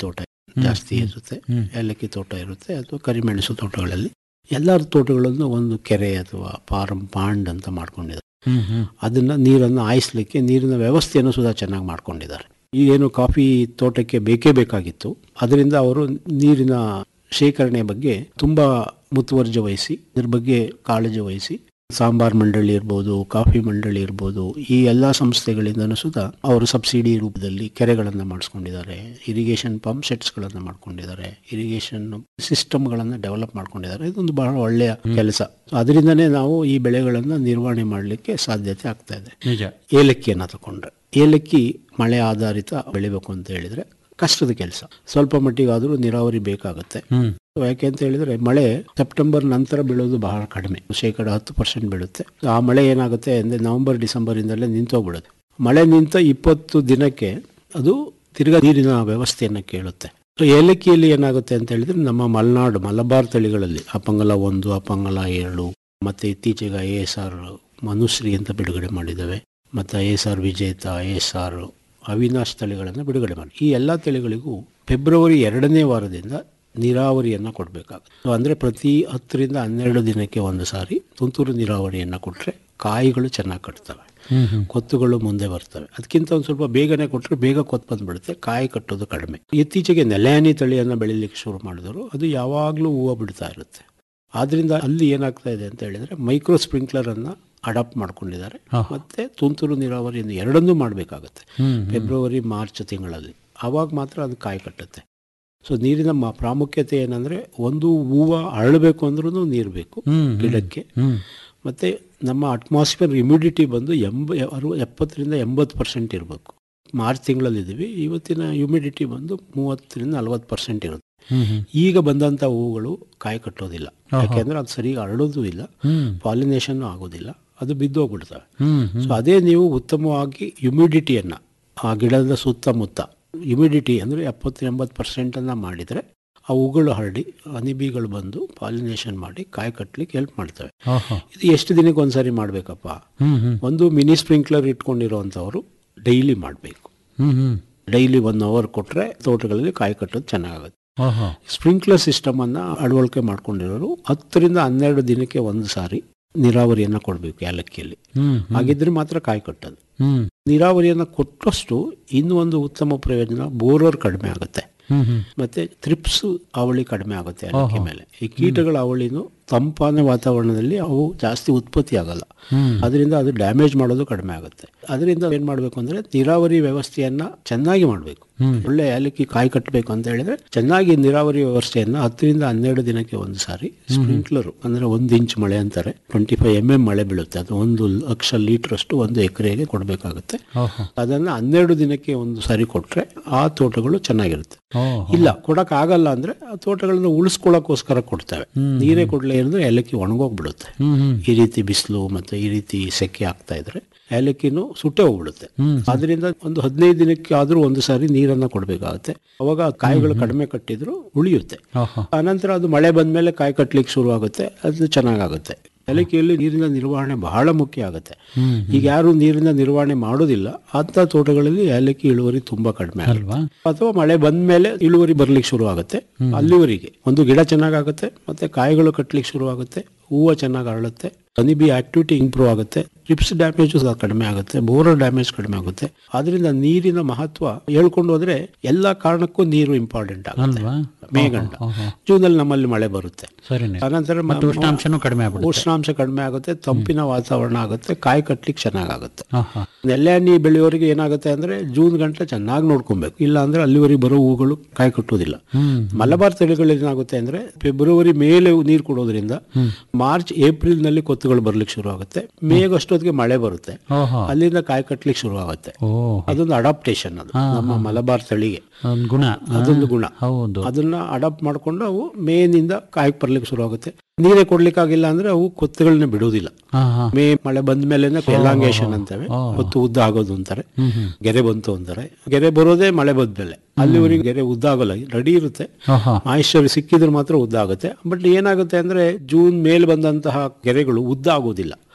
ಜಾಸ್ತಿ ಇರುತ್ತೆ ಏಲಕ್ಕಿ ತೋಟ ಇರುತ್ತೆ ಅಥವಾ ಕರಿಮೆಣಸು ತೋಟಗಳಲ್ಲಿ ಎಲ್ಲರ ತೋಟಗಳನ್ನು ಒಂದು ಕೆರೆ ಅಥವಾ ಪಾರಂ ಪಾಂಡ್ ಅಂತ ಮಾಡ್ಕೊಂಡಿದ್ದಾರೆ ಹ್ಮ್ ಹ್ಮ್ ಅದನ್ನ ನೀರನ್ನು ಆಯಿಸ್ಲಿಕ್ಕೆ ನೀರಿನ ವ್ಯವಸ್ಥೆಯನ್ನು ಸುಧಾ ಚೆನ್ನಾಗಿ ಮಾಡ್ಕೊಂಡಿದ್ದಾರೆ ಈಗೇನು ಕಾಫಿ ತೋಟಕ್ಕೆ ಬೇಕೇ ಬೇಕಾಗಿತ್ತು ಅದರಿಂದ ಅವರು ನೀರಿನ ಶೇಖರಣೆ ಬಗ್ಗೆ ತುಂಬಾ ಮುತುವರ್ಜಿ ವಹಿಸಿ ಇದ್ರ ಬಗ್ಗೆ ಕಾಳಜಿ ವಹಿಸಿ ಸಾಂಬಾರ್ ಮಂಡಳಿ ಇರ್ಬೋದು ಕಾಫಿ ಮಂಡಳಿ ಇರ್ಬೋದು ಈ ಎಲ್ಲ ಸಂಸ್ಥೆಗಳಿಂದನೂ ಸುಧಾ ಅವರು ಸಬ್ಸಿಡಿ ರೂಪದಲ್ಲಿ ಕೆರೆಗಳನ್ನು ಮಾಡಿಸ್ಕೊಂಡಿದ್ದಾರೆ ಇರಿಗೇಷನ್ ಪಂಪ್ ಸೆಟ್ಸ್ಗಳನ್ನು ಮಾಡ್ಕೊಂಡಿದ್ದಾರೆ ಇರಿಗೇಷನ್ ಸಿಸ್ಟಮ್ಗಳನ್ನು ಡೆವಲಪ್ ಮಾಡ್ಕೊಂಡಿದ್ದಾರೆ ಇದೊಂದು ಬಹಳ ಒಳ್ಳೆಯ ಕೆಲಸ ಅದರಿಂದನೇ ನಾವು ಈ ಬೆಳೆಗಳನ್ನು ನಿರ್ವಹಣೆ ಮಾಡಲಿಕ್ಕೆ ಸಾಧ್ಯತೆ ಆಗ್ತಾ ಇದೆ ನಿಜ ಏಲಕ್ಕಿಯನ್ನು ತಗೊಂಡ್ರೆ ಏಲಕ್ಕಿ ಮಳೆ ಆಧಾರಿತ ಬೆಳಿಬೇಕು ಅಂತ ಹೇಳಿದ್ರೆ ಕಷ್ಟದ ಕೆಲಸ ಸ್ವಲ್ಪ ಮಟ್ಟಿಗಾದರೂ ನೀರಾವರಿ ಬೇಕಾಗುತ್ತೆ ಹ್ಮ್ ಯಾಕೆ ಅಂತ ಹೇಳಿದ್ರೆ ಮಳೆ ಸೆಪ್ಟೆಂಬರ್ ನಂತರ ಬೀಳೋದು ಬಹಳ ಕಡಿಮೆ ಶೇಕಡ ಹತ್ತು ಪರ್ಸೆಂಟ್ ಬೀಳುತ್ತೆ ಆ ಮಳೆ ಏನಾಗುತ್ತೆ ಅಂದ್ರೆ ನವೆಂಬರ್ ಡಿಸೆಂಬರ್ ಇಂದಲೇ ನಿಂತೋಗ್ಬಿಡುತ್ತೆ ಮಳೆ ನಿಂತ ಇಪ್ಪತ್ತು ದಿನಕ್ಕೆ ಅದು ತಿರ್ಗಾ ನೀರಿನ ವ್ಯವಸ್ಥೆಯನ್ನು ಕೇಳುತ್ತೆ ಸೊ ಏಲಕ್ಕಿಯಲ್ಲಿ ಏನಾಗುತ್ತೆ ಅಂತ ಹೇಳಿದ್ರೆ ನಮ್ಮ ಮಲೆನಾಡು ಮಲಬಾರ್ ತಳಿಗಳಲ್ಲಿ ಅಪಂಗಲ ಒಂದು ಅಪಂಗಲ ಏಳು ಮತ್ತೆ ಇತ್ತೀಚೆಗೆ ಐ ಎಸ್ ಆರ್ ಮನುಶ್ರೀ ಅಂತ ಬಿಡುಗಡೆ ಮಾಡಿದ್ದಾವೆ ಮತ್ತೆ I S R Vijetha I S R Avinash ತಳಿಗಳನ್ನು ಬಿಡುಗಡೆ ಮಾಡಿ ಈ ಎಲ್ಲ ತಳಿಗಳಿಗೂ ಫೆಬ್ರವರಿ ಎರಡನೇ ವಾರದಿಂದ ನೀರಾವರಿಯನ್ನು ಕೊಡಬೇಕಾಗುತ್ತೆ ಅಂದರೆ ಪ್ರತಿ ಹತ್ತರಿಂದ ಹನ್ನೆರಡು ದಿನಕ್ಕೆ ಒಂದು ಸಾರಿ ತುಂತುರು ನೀರಾವರಿಯನ್ನು ಕೊಟ್ಟರೆ ಕಾಯಿಗಳು ಚೆನ್ನಾಗಿ ಕಟ್ತವೆ ಹ್ಮ್ ಹ್ಮ್ ಕೊತ್ತುಗಳು ಮುಂದೆ ಬರ್ತವೆ ಅದಕ್ಕಿಂತ ಒಂದು ಸ್ವಲ್ಪ ಬೇಗನೆ ಕೊಟ್ಟರೆ ಬೇಗ ಕೊತ್ತು ಬಂದ್ಬಿಡುತ್ತೆ ಕಾಯಿ ಕಟ್ಟೋದು ಕಡಿಮೆ ಇತ್ತೀಚೆಗೆ ನೆಲೆಯಾನಿ ತಳಿಯನ್ನು ಬೆಳಿಲಿಕ್ಕೆ ಶುರು ಮಾಡಿದ್ರು ಅದು ಯಾವಾಗಲೂ ಹೂವು ಬಿಡ್ತಾ ಇರುತ್ತೆ ಆದ್ರಿಂದ ಅಲ್ಲಿ ಏನಾಗ್ತಾ ಇದೆ ಅಂತ ಹೇಳಿದ್ರೆ ಮೈಕ್ರೋ ಸ್ಪ್ರಿಂಕ್ಲರ್ ಅನ್ನ ಅಡಾಪ್ಟ್ ಮಾಡ್ಕೊಂಡಿದ್ದಾರೆ ಹಾ. ಮತ್ತೆ ತುಂತುರು ನೀರಾವರಿಯನ್ನು ಎರಡನ್ನೂ ಮಾಡಬೇಕಾಗುತ್ತೆ ಹ್ಮ್ ಫೆಬ್ರವರಿ ಮಾರ್ಚ್ ತಿಂಗಳಲ್ಲಿ ಆವಾಗ ಮಾತ್ರ ಅದು ಕಾಯಿ ಕಟ್ಟುತ್ತೆ ಸೊ ನೀರಿನ ಮ- ಪ್ರಾಮುಖ್ಯತೆ ಏನಂದ್ರೆ ಒಂದು ಹೂವು ಅರಳಬೇಕು ಅಂದ್ರೂ ನೀರು ಬೇಕು ಹ್ಮ್ ಹ್ಮ್. ಗಿಡಕ್ಕೆ ಹ್ಮ್ ಮತ್ತೆ ನಮ್ಮ ಅಟ್ಮಾಸ್ಫಿಯರ್ ಹ್ಯುಮಿಡಿಟಿ ಬಂದು ಎಂಬ ಅರವ ಎಪ್ಪತ್ತರಿಂದ ಎಂಬತ್ತು ಪರ್ಸೆಂಟ್ ಇರಬೇಕು ಮಾರ್ಚ್ ತಿಂಗಳಲ್ಲಿದ್ದೀವಿ ಇವತ್ತಿನ ಹ್ಯುಮಿಡಿಟಿ ಬಂದು ಮೂವತ್ತರಿಂದ ನಲವತ್ತು ಪರ್ಸೆಂಟ್ ಇರುತ್ತೆ ಹ್ಮ್ ಹ್ಮ್ ಈಗ ಬಂದಂಥ ಹೂಗಳು ಕಾಯಿ ಕಟ್ಟೋದಿಲ್ಲ ಯಾಕೆಂದ್ರೆ ಅದು ಸರಿಯಾಗಿ ಅರಳೋದು ಇಲ್ಲ ಹ್ಮ್ ಪಾಲಿನೇಷನ್ ಆಗೋದಿಲ್ಲ ಅದು ಬಿದ್ದೋಗ್ಬಿಡ್ತವೆ ಹ್ಮ್ ಹ್ಮ್ ಸೊ ಅದೇ ನೀವು ಉತ್ತಮವಾಗಿ ಹ್ಯುಮಿಡಿಟಿಯನ್ನು ಆ ಗಿಡದ ಸುತ್ತಮುತ್ತ ಹ್ಯುಮಿಡಿಟಿ ಅಂದರೆ ಎಪ್ಪತ್ತು ಎಂಬತ್ತು ಪರ್ಸೆಂಟನ್ನು ಮಾಡಿದರೆ ಆ ಹೂಗಳು ಹರಡಿ ಅನಿಬಿಗಳು ಬಂದು ಪಾಲಿನೇಷನ್ ಮಾಡಿ ಕಾಯಿ ಕಟ್ಟಲಿಕ್ಕೆ ಹೆಲ್ಪ್ ಮಾಡ್ತವೆ ಓಹೋ ಇದು ಎಷ್ಟು ದಿನಕ್ಕೆ ಒಂದ್ಸರಿ ಮಾಡಬೇಕಪ್ಪ ಹ್ಮ್ ಹ್ಮ್ ಒಂದು ಮಿನಿ ಸ್ಪ್ರಿಂಕ್ಲರ್ ಇಟ್ಕೊಂಡಿರೋವಂಥವ್ರು ಡೈಲಿ ಮಾಡಬೇಕು ಹ್ಮ್ ಹ್ಮ್ ಡೈಲಿ ಒನ್ ಅವರ್ ಕೊಟ್ಟರೆ ತೋಟಗಳಲ್ಲಿ ಕಾಯಿ ಕಟ್ಟೋದು ಚೆನ್ನಾಗುತ್ತೆ ಓಹೋ ಸ್ಪ್ರಿಂಕ್ಲರ್ ಸಿಸ್ಟಮನ್ನು ಅಳವಡಿಕೆ ಮಾಡ್ಕೊಂಡಿರೋರು ಹತ್ತರಿಂದ ಹನ್ನೆರಡು ದಿನಕ್ಕೆ ಒಂದು ಸಾರಿ ನೀರಾವರಿಯನ್ನು ಕೊಡಬೇಕು ಏಲಕ್ಕಿಯಲ್ಲಿ ಹ್ಮ್ ಹಾಗಿದ್ರೆ ಮಾತ್ರ ಕಾಯಿ ಕಟ್ಟೋದು ಹ್ಮ್ ನೀರಾವರಿಯನ್ನು ಕೊಟ್ಟಷ್ಟು ಇನ್ನೂ ಒಂದು ಉತ್ತಮ ಪ್ರಯೋಜನ ಬೋರರ್ ಕಡಿಮೆ ಆಗುತ್ತೆ ಹ್ಮ್ ಹ್ಮ್ ಮತ್ತೆ ಥ್ರಿಪ್ಸ್ ಅವಳಿ ಕಡಿಮೆ ಆಗುತ್ತೆ ಏಲಕ್ಕಿ ಮೇಲೆ ಈ ಕೀಟಗಳ ಅವಳಿನೂ ತಂಪಾದ ವಾತಾವರಣದಲ್ಲಿ ಅವು ಜಾಸ್ತಿ ಉತ್ಪತ್ತಿ ಆಗಲ್ಲ ಹ್ಮ್ ಅದರಿಂದ ಅದು ಡ್ಯಾಮೇಜ್ ಮಾಡೋದು ಕಡಿಮೆ ಆಗುತ್ತೆ ಅದರಿಂದ ಏನ್ ಮಾಡಬೇಕು ಅಂದ್ರೆ ನೀರಾವರಿ ವ್ಯವಸ್ಥೆಯನ್ನ ಚೆನ್ನಾಗಿ ಮಾಡಬೇಕು ಹ್ಮ್. ಒಳ್ಳೆ ಏಲಕ್ಕಿ ಕಾಯಿ ಕಟ್ಟಬೇಕು ಅಂತ ಹೇಳಿದ್ರೆ ಚೆನ್ನಾಗಿ ನೀರಾವರಿ ವ್ಯವಸ್ಥೆಯನ್ನ ಹತ್ತರಿಂದ ಹನ್ನೆರಡು ದಿನಕ್ಕೆ ಒಂದು ಸಾರಿ ಸ್ಪ್ರಿಂಕ್ಲರ್ ಅಂದ್ರೆ ಒಂದು ಇಂಚ್ ಮಳೆ ಅಂತಾರೆ ಟ್ವೆಂಟಿ ಫೈವ್ ಎಮ್ ಎಂ ಮಳೆ ಬೀಳುತ್ತೆ ಅದು ಒಂದು ಲಕ್ಷ ಲೀಟರ್ ಅಷ್ಟು ಒಂದು ಎಕರೆಗೆ ಕೊಡಬೇಕಾಗುತ್ತೆ ಓಹೋ ಅದನ್ನ ಹನ್ನೆರಡು ದಿನಕ್ಕೆ ಒಂದು ಸಾರಿ ಕೊಟ್ರೆ ಆ ತೋಟಗಳು ಚೆನ್ನಾಗಿರುತ್ತೆ ಓಹೋ ಇಲ್ಲ ಕೊಡಕ್ ಆಗಲ್ಲ ಅಂದ್ರೆ ಆ ತೋಟಗಳನ್ನ ಉಳಿಸ್ಕೊಳ್ಳೋಕೋಸ್ಕರ ಕೊಡ್ತೇವೆ ನೀರೇ ಕೊಡ್ಲೇ ಇದ್ರೆ ಏಲಕ್ಕಿ ಒಣಗೋಗ್ಬಿಡುತ್ತೆ ಹ್ಮ್ ಹ್ಮ್ ಈ ರೀತಿ ಬಿಸಿಲು ಮತ್ತೆ ಈ ರೀತಿ ಸೆಕೆ ಆಗ್ತಾ ಇದ್ರೆ ಏಲಕ್ಕಿನೂ ಸುಟ್ಟೆ ಹೋಗ್ಬಿಡುತ್ತೆ ಹ್ಮ್. ಅದರಿಂದ ಒಂದು ಹದಿನೈದು ದಿನಕ್ಕೆ ಆದ್ರೂ ಒಂದು ಸಾರಿ ನೀರನ್ನ ಕೊಡಬೇಕಾಗುತ್ತೆ ಅವಾಗ ಕಾಯಿಗಳು ಕಡಿಮೆ ಕಟ್ಟಿದ್ರು ಉಳಿಯುತ್ತೆ ಓಹೋ ಅನಂತರ ಅದು ಮಳೆ ಬಂದ್ಮೇಲೆ ಕಾಯಿ ಕಟ್ಲಿಕ್ಕೆ ಶುರು ಆಗುತ್ತೆ ಅದು ಚೆನ್ನಾಗಾಗುತ್ತೆ ಏಲಕ್ಕಿಯಲ್ಲಿ ನೀರಿನ ನಿರ್ವಹಣೆ ಬಹಳ ಮುಖ್ಯ ಆಗುತ್ತೆ ಹ್ಮ್ ಈಗ ಯಾರು ನೀರಿನ ನಿರ್ವಹಣೆ ಮಾಡೋದಿಲ್ಲ ಅಂತ ತೋಟಗಳಲ್ಲಿ ಏಲಕ್ಕಿ ಇಳುವರಿ ತುಂಬಾ ಕಡಿಮೆ ಆಗುತ್ತೆ ಅಲ್ವಾ ಅಥವಾ ಮಳೆ ಬಂದ್ಮೇಲೆ ಇಳುವರಿ ಬರ್ಲಿಕ್ಕೆ ಶುರು ಆಗುತ್ತೆ ಅಲ್ಲಿವರೆಗೆ ಒಂದು ಗಿಡ ಚೆನ್ನಾಗಾಗುತ್ತೆ ಮತ್ತೆ ಕಾಯಿಗಳು ಕಟ್ಲಿಕ್ಕೆ ಶುರು ಆಗುತ್ತೆ ಹೂವು ಚೆನ್ನಾಗಿ ಅರಳುತ್ತೆ ಅನಿಬಿ ಆಕ್ಟಿವಿಟಿ ಇಂಪ್ರೂವ್ ಆಗುತ್ತೆ ಟ್ರಿಪ್ಸ್ ಡ್ಯಾಮೇಜ್ ಕಡಿಮೆ ಆಗುತ್ತೆ ಬೋರರ್ ಡ್ಯಾಮೇಜ್ ಕಡಿಮೆ ಆಗುತ್ತೆ ಅದರಿಂದ ನೀರಿನ ಮಹತ್ವ ಹೇಳ್ಕೊಂಡು ಹೋದ್ರೆ ಎಲ್ಲಾ ಕಾರಣಕ್ಕೂ ನೀರು ಇಂಪಾರ್ಟೆಂಟ್ ಆಗುತ್ತೆ ಅಲ್ವಾ ಮೇಗಂಡ ಓಹೋ ಜೂನಲ್ಲಿ ನಮ್ಮಲ್ಲಿ ಮಳೆ ಬರುತ್ತೆ ಸರಿನೇ ಅನಂತರ ಮತ್ತೆ ಉಷ್ಣಾಂಶನೂ ಕಡಿಮೆ ಆಗ್ಬಿಡುತ್ತೆ ಉಷ್ಣಾಂಶ ಕಡಿಮೆ ಆಗುತ್ತೆ ತಂಪಿನ ವಾತಾವರಣ ಆಗುತ್ತೆ ಕಾಯಿ ಕಟ್ಲಿಕ್ಕೆ ಚೆನ್ನಾಗಾಗುತ್ತೆ ಆಹಾ ನೆಲ್ಲೆಹಣ್ಣಿ ಬೆಳೆಯೋರಿಗೆ ಏನಾಗುತ್ತೆ ಅಂದ್ರೆ ಜೂನ್ ಗಂಟೆ ಚೆನ್ನಾಗಿ ನೋಡ್ಕೊಬೇಕು ಇಲ್ಲ ಅಂದ್ರೆ ಅಲ್ಲಿವರೆಗೆ ಬರೋ ಹೂಗಳು ಕಾಯಿ ಕಟ್ಟೋದಿಲ್ಲ ಹ್ಮ್ ಮಲಬಾರ್ ತಳಿಗಳು ಏನಾಗುತ್ತೆ ಅಂದ್ರೆ ಫೆಬ್ರವರಿ ಮೇಲೆ ನೀರು ಕೊಡೋದ್ರಿಂದ ಮಾರ್ಚ್ ಏಪ್ರಿಲ್ ನಲ್ಲಿ ಕೊತ್ತುಗಳು ಬರ್ಲಿಕ್ಕೆ ಶುರು ಆಗುತ್ತೆ ಮೇಗ್ ಅಷ್ಟೊತ್ತಿಗೆ ಮಳೆ ಬರುತ್ತೆ ಓಹೋ ಅಲ್ಲಿಂದ ಕಾಯಿ ಕಟ್ಲಿಕ್ಕೆ ಶುರು ಆಗುತ್ತೆ ಓ ಅದೊಂದು ಅಡಾಪ್ಟೇಷನ್ ಅದು ನಮ್ಮ ಮಲಬಾರ್ ತಳಿಗೆ ಒಂದು ಗುಣ ಅದೊಂದು ಗುಣ ಹೌದು ಅದನ್ನ ಅಡಾಪ್ಟ್ ಮಾಡ್ಕೊಂಡು ಅವು ಮೇನಿಂದ ಕಾಯಿ ಬರ್ಲಿಕ್ಕೆ ಶುರು ಆಗುತ್ತೆ ನೀರೇ ಕೊಡ್ಲಿಕ್ಕಾಗಿಲ್ಲ ಅಂದ್ರೆ ಅವು ಕೊತ್ತುಗಳನ್ನ ಬಿಡುವುದಿಲ್ಲ ಹಾ ಹಾ ಮೇ ಮಳೆ ಬಂದ ಮೇಲೆ ಎಲಾಂಗೇಶನ್ ಅಂತೇವೆ ಓ. ಹೊತ್ತು ಉದ್ದ ಆಗೋದು ಅಂತಾರೆ ಹ್ಮ್ ಹ್ಮ್ ಗೆರೆ ಬಂತು ಅಂತಾರೆ ಗೆರೆ ಬರೋದೇ ಮಳೆ ಬಂದ್ಮೇಲೆ ಅಲ್ಲಿವರೆಗೆ ಗೆರೆ ಉದ್ದ ಆಗೋಲ್ಲ ರೆಡಿ ಇರುತ್ತೆ ಆಹಾ ಮಾಯಿಶ್ಚರ್ ಸಿಕ್ಕಿದ್ರೆ ಮಾತ್ರ ಉದ್ದ ಆಗುತ್ತೆ ಬಟ್ ಏನಾಗುತ್ತೆ ಅಂದ್ರೆ ಜೂನ್ ಮೇಲೆ ಬಂದಂತಹ ಗೆರೆಗಳು ಉದ್ದ ಆಗೋದಿಲ್ಲ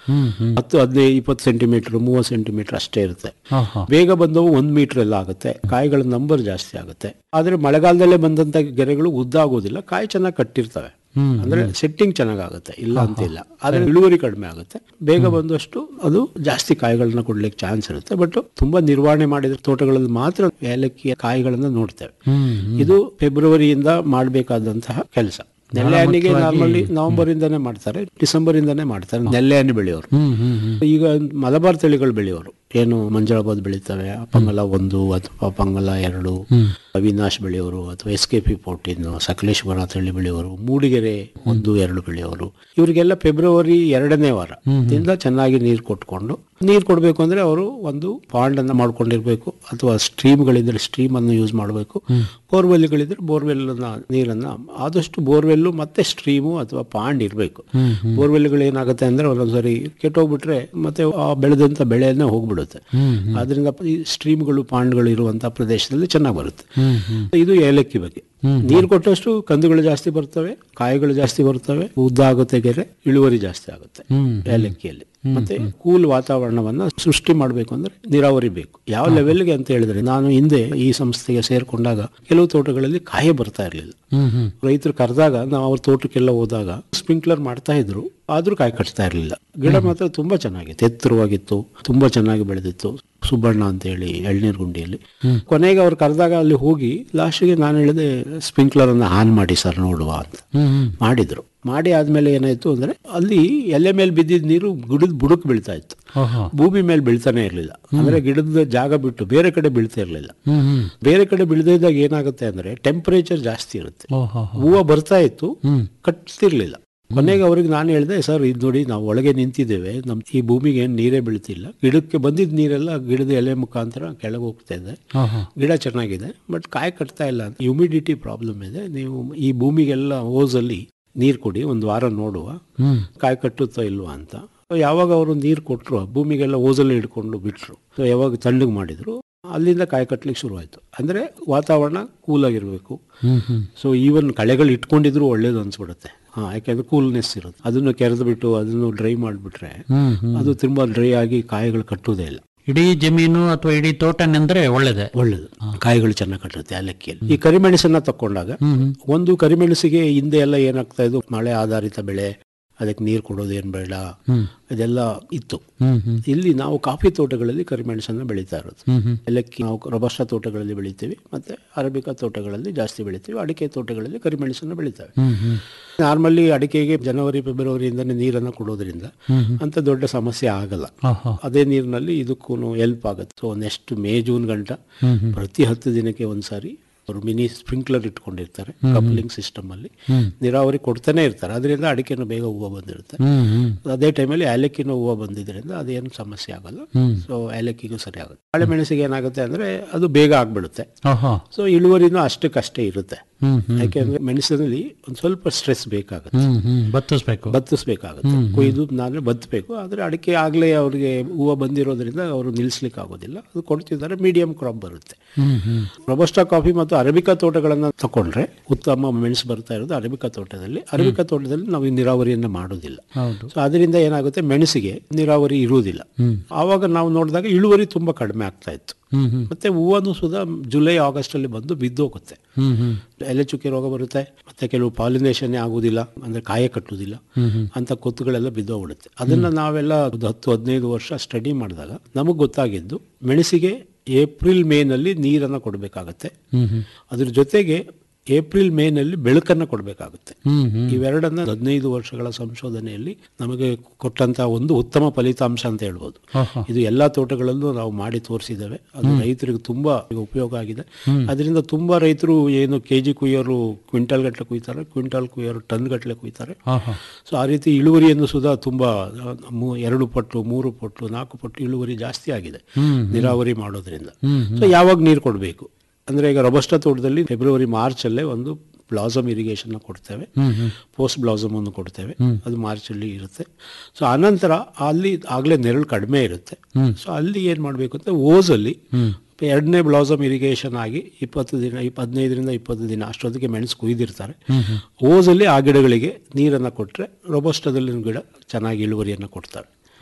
ಹ್ಮ್ ಹ್ಮ್ ಹತ್ತು ಹದಿನೈದು ಇಪ್ಪತ್ತು ಸೆಂಟಿಮೀಟರ್ ಮೂವತ್ತು ಸೆಂಟಿಮೀಟರ್ ಅಷ್ಟೇ ಇರುತ್ತೆ ಹಾ, ಹಾ. ಬೇಗ ಬಂದವು ಒಂದ್ ಮೀಟರ್ ಎಲ್ಲ ಆಗುತ್ತೆ ಕಾಯಿಗಳ ನಂಬರ್ ಜಾಸ್ತಿ ಆಗುತ್ತೆ ಆದ್ರೆ ಮಳೆಗಾಲದಲ್ಲೇ ಬಂದಂತ ಗೆರೆಗಳು ಉದ್ದ ಆಗೋದಿಲ್ಲ ಕಾಯಿ ಚೆನ್ನಾಗಿ ಕಟ್ಟಿರ್ತವೆ ಹ್ಮ್, ಅಂದ್ರೆ ಸೆಟ್ಟಿಂಗ್ ಚೆನ್ನಾಗಾಗುತ್ತೆ ಇಲ್ಲ ಅಂತಿಲ್ಲ ಆದ್ರೆ ಇಳುವರಿ ಕಡಿಮೆ ಆಗುತ್ತೆ ಬೇಗ ಬಂದಷ್ಟು ಅದು ಜಾಸ್ತಿ ಕಾಯಿಗಳನ್ನ ಕೊಡ್ಲಿಕ್ಕೆ ಚಾನ್ಸ್ ಇರುತ್ತೆ ಬಟ್ ತುಂಬಾ ನಿರ್ವಹಣೆ ಮಾಡಿದ ತೋಟಗಳಲ್ಲಿ ಮಾತ್ರ ಏಲಕ್ಕಿಯ ಕಾಯಿಗಳನ್ನ ನೋಡ್ತೇವೆ ಹ್ಮ್ ಹ್ಮ್. ಇದು ಫೆಬ್ರವರಿಯಿಂದ ಮಾಡಬೇಕಾದಂತಹ ಕೆಲಸ ನೆಲೆ ಹಣ್ಣಿಗೆ ನಾರ್ಮಲಿ ನವೆಂಬರ್ ಇಂದಾನೆ ಮಾಡ್ತಾರೆ ಡಿಸೆಂಬರ್ ಇಂದಾನೆ ಮಾಡ್ತಾರೆ ನೆಲೆ ಹಣ್ಣು ಬೆಳೆಯೋರು ಹ್ಮ್ ಹ್ಮ್ ಹ್ಮ್. ಈಗ ಮಲಬಾರ್ ತಳಿಗಳು ಬೆಳೆಯೋರು ಏನು ಮಂಜಳಾಬಾದ್ ಬೆಳೀತವೆ ಪಂಗಲ ಒಂದು ಅಥವಾ ಪಂಗಲ ಎರಡು ಅವಿನಾಶ್ ಬೆಳೆಯೋರು ಅಥವಾ S K P fourteen Sakaleshwara ತಳಿ ಬೆಳೆಯೋರು ಮೂಡಿಗೆರೆ ಒಂದು ಎರಡು ಬೆಳೆಯೋರು ಇವರಿಗೆಲ್ಲ ಫೆಬ್ರವರಿ ಎರಡನೇ ವಾರ ಇಂದ ಚೆನ್ನಾಗಿ ನೀರು ಕೊಟ್ಕೊಂಡು ನೀರು ಕೊಡಬೇಕು ಅಂದ್ರೆ ಅವರು ಒಂದು ಪಾಂಡ್ ಅನ್ನ ಮಾಡ್ಕೊಂಡಿರ್ಬೇಕು ಅಥವಾ ಸ್ಟ್ರೀಮ್ಗಳಿದ್ರೆ ಸ್ಟ್ರೀಮ್ ಅನ್ನು ಯೂಸ್ ಮಾಡಬೇಕು ಬೋರ್ವೆಲ್ಗಳಿದ್ರೆ ಬೋರ್ವೆಲ್ ನೀರನ್ನ ಆದಷ್ಟು ಬೋರ್ವೆಲ್ಲು ಮತ್ತೆ ಸ್ಟ್ರೀಮು ಅಥವಾ ಪಾಂಡ್ ಇರಬೇಕು ಬೋರ್ವೆಲ್ಗಳು ಏನಾಗುತ್ತೆ ಅಂದ್ರೆ ಒಂದೊಂದ್ಸರಿ ಕೆಟ್ಟೋಗ್ಬಿಟ್ರೆ ಮತ್ತೆ ಆ ಬೆಳೆದಂತ ಬೆಳೆಯನ್ನ ಹೋಗ್ಬಿಡುತ್ತೆ ಆದ್ರಿಂದ ಈ ಸ್ಟ್ರೀಮ್ಗಳು ಪಾಂಡ್ಗಳು ಇರುವಂತಹ ಪ್ರದೇಶದಲ್ಲಿ ಚೆನ್ನಾಗಿ ಬರುತ್ತೆ ಇದು ಏಲಕ್ಕಿ ಬಗ್ಗೆ ನೀರು ಕೊಟ್ಟಷ್ಟು ಕಂದುಗಳು ಜಾಸ್ತಿ ಬರ್ತವೆ ಕಾಯಿಗಳು ಜಾಸ್ತಿ ಬರ್ತವೆ ಉದ್ದ ಆಗುತ್ತೆ ಗೆರೆ ಇಳುವರಿ ಜಾಸ್ತಿ ಆಗುತ್ತೆ ಏಲಕ್ಕಿಯಲ್ಲಿ ಮತ್ತೆ ಕೂಲ್ ವಾತಾವರಣವನ್ನ ಸೃಷ್ಟಿ ಮಾಡಬೇಕು ಅಂದ್ರೆ ನೀರಾವರಿ ಬೇಕು ಯಾವ ಲೆವೆಲ್ಗೆ ಅಂತ ಹೇಳಿದ್ರೆ ನಾನು ಹಿಂದೆ ಈ ಸಂಸ್ಥೆಗೆ ಸೇರ್ಕೊಂಡಾಗ ಕೆಲವು ತೋಟಗಳಲ್ಲಿ ಕಾಯೇ ಬರ್ತಾ ಇರಲಿಲ್ಲ ಹ್ಮ್ ಹ್ಮ್. ರೈತರು ಕರೆದಾಗ ನಾವು ಅವ್ರ ತೋಟಕ್ಕೆಲ್ಲ ಹೋದಾಗ ಸ್ಪ್ರಿಂಕ್ಲರ್ ಮಾಡ್ತಾ ಇದ್ರು ಆದ್ರೂ ಕಾಯಿ ಕಟ್ತಾ ಇರಲಿಲ್ಲ ಗಿಡ ಮಾತ್ರ ತುಂಬಾ ಚೆನ್ನಾಗಿತ್ತು ಎತ್ತರವಾಗಿತ್ತು ತುಂಬಾ ಚೆನ್ನಾಗಿ ಬೆಳೆದಿತ್ತು ಸುಬ್ಬಣ್ಣ ಅಂತ ಹೇಳಿ ಎಳ್ನೀರು ಗುಂಡಿಯಲ್ಲಿ ಕೊನೆಗೆ ಅವ್ರು ಕರೆದಾಗ ಅಲ್ಲಿ ಹೋಗಿ ಲಾಸ್ಟ್ಗೆ ನಾನು ಹೇಳಿದೆ ಸ್ಪ್ರಿಂಕ್ಲರ್ ಅನ್ನ ಆನ್ ಮಾಡಿ ಸರ್ ನೋಡುವ ಅಂತ ಹ್ಮ್ ಹ್ಮ್. ಮಾಡಿದ್ರು ಮಾಡಿ ಆದ್ಮೇಲೆ ಏನಾಯ್ತು ಅಂದ್ರೆ ಅಲ್ಲಿ ಎಲೆ ಮೇಲೆ ಬಿದ್ದಿದ್ದ ನೀರು ಗಿಡದ ಬುಡಕ್ ಬೀಳ್ತಾ ಇತ್ತು ಓಹೋ. ಭೂಮಿ ಮೇಲೆ ಬೀಳ್ತಾನೆ ಇರಲಿಲ್ಲ ಅಂದ್ರೆ ಗಿಡದ ಜಾಗ ಬಿಟ್ಟು ಬೇರೆ ಕಡೆ ಬೀಳ್ತಾ ಇರಲಿಲ್ಲ ಹ್ಮ್ ಹ್ಮ್. ಬೇರೆ ಕಡೆ ಬೀಳದಿದ್ದಾಗ ಏನಾಗುತ್ತೆ ಅಂದ್ರೆ ಟೆಂಪರೇಚರ್ ಜಾಸ್ತಿ ಇರುತ್ತೆ ಓಹೋ. ಹೂವು ಬರ್ತಾ ಇತ್ತು ಹ್ಮ್. ಕಟ್ತಿರ್ಲಿಲ್ಲ ಕೊನೆಗೆ ಅವ್ರಿಗೆ ನಾನು ಹೇಳಿದೆ ಸರ್ ಇದು ನೋಡಿ ನಾವು ಒಳಗೆ ನಿಂತಿದ್ದೇವೆ ನಮ್ ಈ ಭೂಮಿಗೆ ಏನು ನೀರೇ ಬೀಳ್ತಿಲ್ಲ ಗಿಡಕ್ಕೆ ಬಂದಿದ್ದ ನೀರೆಲ್ಲ ಗಿಡದ ಎಲೆ ಮುಖಾಂತರ ಕೆಳಗೆ ಹೋಗ್ತಾ ಇದೆ ಓಹೋ. ಗಿಡ ಚೆನ್ನಾಗಿದೆ ಬಟ್ ಕಾಯಿ ಕಟ್ತಾ ಇಲ್ಲ ಅಂತ ಹ್ಯುಮಿಡಿಟಿ ಪ್ರಾಬ್ಲಮ್ ಇದೆ ನೀವು ಈ ಭೂಮಿಗೆಲ್ಲ ಓಸಲ್ಲಿ ನೀರು ಕೊಡಿ ಒಂದು ವಾರ ನೋಡುವ ಹ್ಮ್. ಕಾಯಿ ಕಟ್ಟುತ್ತೋ ಇಲ್ವಾ ಅಂತ ಯಾವಾಗ ಅವರು ನೀರು ಕೊಟ್ಟರು ಭೂಮಿಗೆಲ್ಲ ಓಸಲ್ಲಿ ಹಿಡ್ಕೊಂಡು ಬಿಟ್ರು ಸೊ ಯಾವಾಗ ತಣ್ಣಗೆ ಮಾಡಿದ್ರು ಅಲ್ಲಿಂದ ಕಾಯಿ ಕಟ್ಲಿಕ್ಕೆ ಶುರುವಾಯಿತು ಅಂದ್ರೆ ವಾತಾವರಣ ಕೂಲ್ ಆಗಿರ್ಬೇಕು ಹ್ಮ್ ಹ್ಮ್. ಸೊ ಈವನ್ ಕಳೆಗಳು ಇಟ್ಕೊಂಡಿದ್ರು ಒಳ್ಳೇದು ಅನ್ಸ್ಬಿಡುತ್ತೆ ಹಾ ಯಾಕೆಂದ್ರೆ ಕೂಲ್ನೆಸ್ ಇರುತ್ತೆ ಅದನ್ನು ಕೆರೆದು ಬಿಟ್ಟು ಅದನ್ನು ಡ್ರೈ ಮಾಡಿಬಿಟ್ರೆ ಹ್ಮ್ ಹ್ಮ್. ಅದು ತುಂಬಾ ಡ್ರೈ ಆಗಿ ಕಾಯಿಗಳು ಕಟ್ಟುವುದೇ ಇಲ್ಲ ಇಡೀ ಜಮೀನು ಅಥವಾ ಇಡೀ ತೋಟನೆಂದ್ರೆ ಒಳ್ಳೇದೆ ಒಳ್ಳೇದು ಕಾಯಿಗಳು ಚೆನ್ನಾಗಿ ಕಟ್ಟುತ್ತೆ ಏಲಕ್ಕಿಯಲ್ಲಿ ಈ ಕರಿಮೆಣಸನ್ನ ತಕೊಂಡಾಗ ಹ್ಮ್ ಹ್ಮ್. ಒಂದು ಕರಿಮೆಣಸಿಗೆ ಹಿಂದೆ ಎಲ್ಲ ಏನಾಗ್ತಾ ಇದ್ದು ಮಳೆ ಆಧಾರಿತ ಬೆಳೆ ಅದಕ್ಕೆ ನೀರು ಕೊಡೋದು ಏನ್ ಬೇಡ ಹ್ಮ್. ಇದೆಲ್ಲ ಇತ್ತು ಹ್ಮ್ ಹ್ಮ್. ಇಲ್ಲಿ ನಾವು ಕಾಫಿ ತೋಟಗಳಲ್ಲಿ ಕರಿಮೆಣಸನ್ನ ಬೆಳೀತಾ ಇರೋದು ಹ್ಮ್ ಹ್ಮ್. ಏಲಕ್ಕಿ ನಾವು ರಬಸ್ಟ ತೋಟಗಳಲ್ಲಿ ಬೆಳಿತೀವಿ ಮತ್ತೆ ಅರಬಿಕಾ ತೋಟಗಳಲ್ಲಿ ಜಾಸ್ತಿ ಬೆಳಿತೀವಿ ಅಡಿಕೆ ತೋಟಗಳಲ್ಲಿ ಕರಿಮೆಣಸನ್ನ ಬೆಳಿತೇವೆ ಹ್ಮ್ ಹ್ಮ್. ನಾರ್ಮಲಿ ಅಡಿಕೆಗೆ ಜನವರಿ ಫೆಬ್ರವರಿಯಿಂದನೇ ನೀರನ್ನು ಕೊಡೋದ್ರಿಂದ ಅಂತ ದೊಡ್ಡ ಸಮಸ್ಯೆ ಆಗಲ್ಲ ಓಹೋ. ಅದೇ ನೀರಿನಲ್ಲಿ ಇದಕ್ಕೂ ಹೆಲ್ಪ್ ಆಗುತ್ತೆ ಸೊ ನೆಕ್ಸ್ಟ್ ಮೇ ಜೂನ್ ಗಂಟ ಪ್ರತಿ ಹತ್ತು ದಿನಕ್ಕೆ ಒಂದ್ಸಾರಿ ಅವರು ಮಿನಿ ಸ್ಪ್ರಿಂಕ್ಲರ್ ಇಟ್ಕೊಂಡಿರ್ತಾರೆ ಕಪ್ಲಿಂಗ್ ಸಿಸ್ಟಮ್ ಅಲ್ಲಿ ನೀರಾವರಿ ಕೊಡ್ತಾನೆ ಇರ್ತಾರೆ ಅದರಿಂದ ಅಡಿಕೆನೂ ಬೇಗ ಹೂವು ಬಂದಿರುತ್ತೆ ಹ್ಮ್ ಹ್ಮ್. ಅದೇ ಟೈಮಲ್ಲಿ ಏಲಕ್ಕಿನೂ ಹೂವು ಬಂದಿದ್ರಿಂದ ಅದೇನು ಸಮಸ್ಯೆ ಆಗಲ್ಲ ಸೊ ಏಲಕ್ಕಿಗೂ ಸರಿ ಆಗುತ್ತೆ ಬಾಳೆ ಮೆಣಸಿಗೆ ಏನಾಗುತ್ತೆ ಅಂದ್ರೆ ಅದು ಬೇಗ ಆಗ್ಬಿಡುತ್ತೆ ಓಹೋ. ಸೊ ಇಳುವರಿನೂ ಅಷ್ಟಕ್ಕಷ್ಟೇ ಇರುತ್ತೆ ಹ್ಮ್ ಹ್ಮ್. ಯಾಕೆಂದ್ರೆ ಮೆಣಸಿನಲ್ಲಿ ಒಂದು ಸ್ವಲ್ಪ ಸ್ಟ್ರೆಸ್ ಬೇಕಾಗುತ್ತೆ ಹ್ಮ್ ಹ್ಮ್. ಬತ್ತಿಸ್ಬೇಕು ಬತ್ತಿಸ್ಬೇಕಾಗುತ್ತೆ ಕೊಯ್ದು ನಾನು ಬತ್ತಬೇಕು ಆದರೆ ಅಡಿಕೆ ಆಗಲೇ ಅವ್ರಿಗೆ ಹೂವು ಬಂದಿರೋದ್ರಿಂದ ಅವರು ನಿಲ್ಲಿಸ್ಲಿಕ್ಕೆ ಆಗೋದಿಲ್ಲ ಅದು ಕೊಡ್ತಿದ್ದಾರೆ ಮೀಡಿಯಂ ಕ್ರಾಪ್ ಬರುತ್ತೆ ಹ್ಮ್ ಹ್ಮ್. ರೊಬಸ್ಟಾ ಕಾಫಿ ಮತ್ತು ಅರಬಿಕಾ ತೋಟಗಳನ್ನ ತಕೊಂಡ್ರೆ ಉತ್ತಮ ಮೆಣಸು ಬರ್ತಾ ಇರೋದು ಅರಬಿಕಾ ತೋಟದಲ್ಲಿ ಅರಬಿಕಾ ತೋಟದಲ್ಲಿ ನಾವು ಈ ನೀರಾವರಿಯನ್ನ ಮಾಡೋದಿಲ್ಲ ಹೌದು ಸೊ ಅದರಿಂದ ಏನಾಗುತ್ತೆ ಮೆಣಸಿಗೆ ನೀರಾವರಿ ಇರುವುದಿಲ್ಲ ಆವಾಗ ನಾವು ನೋಡಿದಾಗ ಇಳುವರಿ ತುಂಬಾ ಕಡಿಮೆ ಆಗ್ತಾ ಇತ್ತು ಹ್ಮ್ ಹ್ಮ್. ಮತ್ತೆ ಹೂವನ್ನು ಸುಧಾ ಜುಲೈ ಆಗಸ್ಟ್ ಅಲ್ಲಿ ಬಂದು ಬಿದ್ದೋಗುತ್ತೆ ಹ್ಮ್ ಹ್ಮ್. ಎಲೆ ಚುಕ್ಕೆ ರೋಗ ಬರುತ್ತೆ ಮತ್ತೆ ಕೆಲವು ಪಾಲಿನೇಷನ್ ಆಗುದಿಲ್ಲ ಅಂದ್ರೆ ಕಾಯ ಕಟ್ಟುವುದಿಲ್ಲ ಅಂತ ಕೊತ್ತುಗಳೆಲ್ಲ ಬಿದ್ದೋಗ್ಬಿಡುತ್ತೆ ಅದನ್ನ ನಾವೆಲ್ಲ ಒಂದು ಹತ್ತು ಹದಿನೈದು ವರ್ಷ ಸ್ಟಡಿ ಮಾಡಿದಾಗ ನಮಗೆ ಗೊತ್ತಾಗಿದ್ದು ಮೆಣಸಿಗೆ ಏಪ್ರಿಲ್ ಮೇನಲ್ಲಿ ನೀರನ್ನು ಕೊಡಬೇಕಾಗತ್ತೆ ಹ್ಮ್ ಹ್ಮ್. ಅದ್ರ ಜೊತೆಗೆ ಏಪ್ರಿಲ್ ಮೇನಲ್ಲಿ ಬೆಳಕನ್ನು ಕೊಡಬೇಕಾಗುತ್ತೆ ಹ್ಮ್ ಹ್ಮ್. ಇವೆರಡನ್ನ ಹದಿನೈದು ವರ್ಷಗಳ ಸಂಶೋಧನೆಯಲ್ಲಿ ನಮಗೆ ಕೊಟ್ಟಂತ ಒಂದು ಉತ್ತಮ ಫಲಿತಾಂಶ ಅಂತ ಹೇಳ್ಬೋದು ಓಹೋ. ಇದು ಎಲ್ಲಾ ತೋಟಗಳಲ್ಲೂ ನಾವು ಮಾಡಿ ತೋರಿಸಿದ್ದೇವೆ ಅದು ರೈತರಿಗೆ ತುಂಬಾ ಉಪಯೋಗ ಆಗಿದೆ ಅದರಿಂದ ತುಂಬಾ ರೈತರು ಏನು ಕೆಜಿ ಕುಯ್ಯೋರು ಕ್ವಿಂಟಲ್ ಗಟ್ಟಲೆ ಕುಯ್ತಾರೆ ಕ್ವಿಂಟಲ್ ಕುಯ್ಯೋರು ಟನ್ ಗಟ್ಟಲೆ ಕುಯ್ತಾರೆ ಓಹೋ. ಸೊ ಆ ರೀತಿ ಇಳುವರಿಯನ್ನು ಸುಧಾ ತುಂಬಾ ಆ, ಮೂ- ಎರಡು ಪಟ್ಟು ಮೂರು ಪಟ್ಟು ನಾಲ್ಕು ಪಟ್ಟು ಇಳುವರಿ ಜಾಸ್ತಿ ಆಗಿದೆ ನೀರಾವರಿ ಮಾಡೋದ್ರಿಂದ ಸೊ ಯಾವಾಗ ನೀರು ಕೊಡಬೇಕು ಅಂದ್ರೆ ಈಗ ರೊಬಸ್ಟ ತೋಟದಲ್ಲಿ ಫೆಬ್ರವರಿ ಮಾರ್ಚ್ ಅಲ್ಲೇ ಒಂದು ಬ್ಲಾಸಮ್ ಇರಿಗೇಷನ್ ಕೊಡ್ತೇವೆ ಪೋಸ್ಟ್ ಬ್ಲಾಸಮ್ ಅನ್ನು ಕೊಡ್ತೇವೆ ಅದು ಮಾರ್ಚ್ ಅಲ್ಲಿ ಇರುತ್ತೆ ಸೊ ಆನಂತರ ಅಲ್ಲಿ ಆಗ್ಲೇ ನೆರಳು ಕಡಿಮೆ ಇರುತ್ತೆ ಸೊ ಅಲ್ಲಿ ಏನ್ ಮಾಡ್ಬೇಕು ಅಂತ ಓಸಲ್ಲಿ ಎರಡನೇ ಬ್ಲಾಸಮ್ ಇರಿಗೇಷನ್ ಆಗಿ ಇಪ್ಪತ್ತು ದಿನ ಇಪ್ಪ ಹದಿನೈದರಿಂದ ಇಪ್ಪತ್ತು ದಿನ ಅಷ್ಟೊತ್ತಿಗೆ ಮೆಣಸು ಕೊಯ್ದಿರ್ತಾರೆ ಓಸಲ್ಲಿ ಆ ಗಿಡಗಳಿಗೆ ನೀರನ್ನು ಕೊಟ್ಟರೆ ರೊಬಸ್ಟದಲ್ಲಿ ಗಿಡ ಚೆನ್ನಾಗಿ ಇಳುವರಿಯನ್ನು ಕೊಡ್ತಾರೆ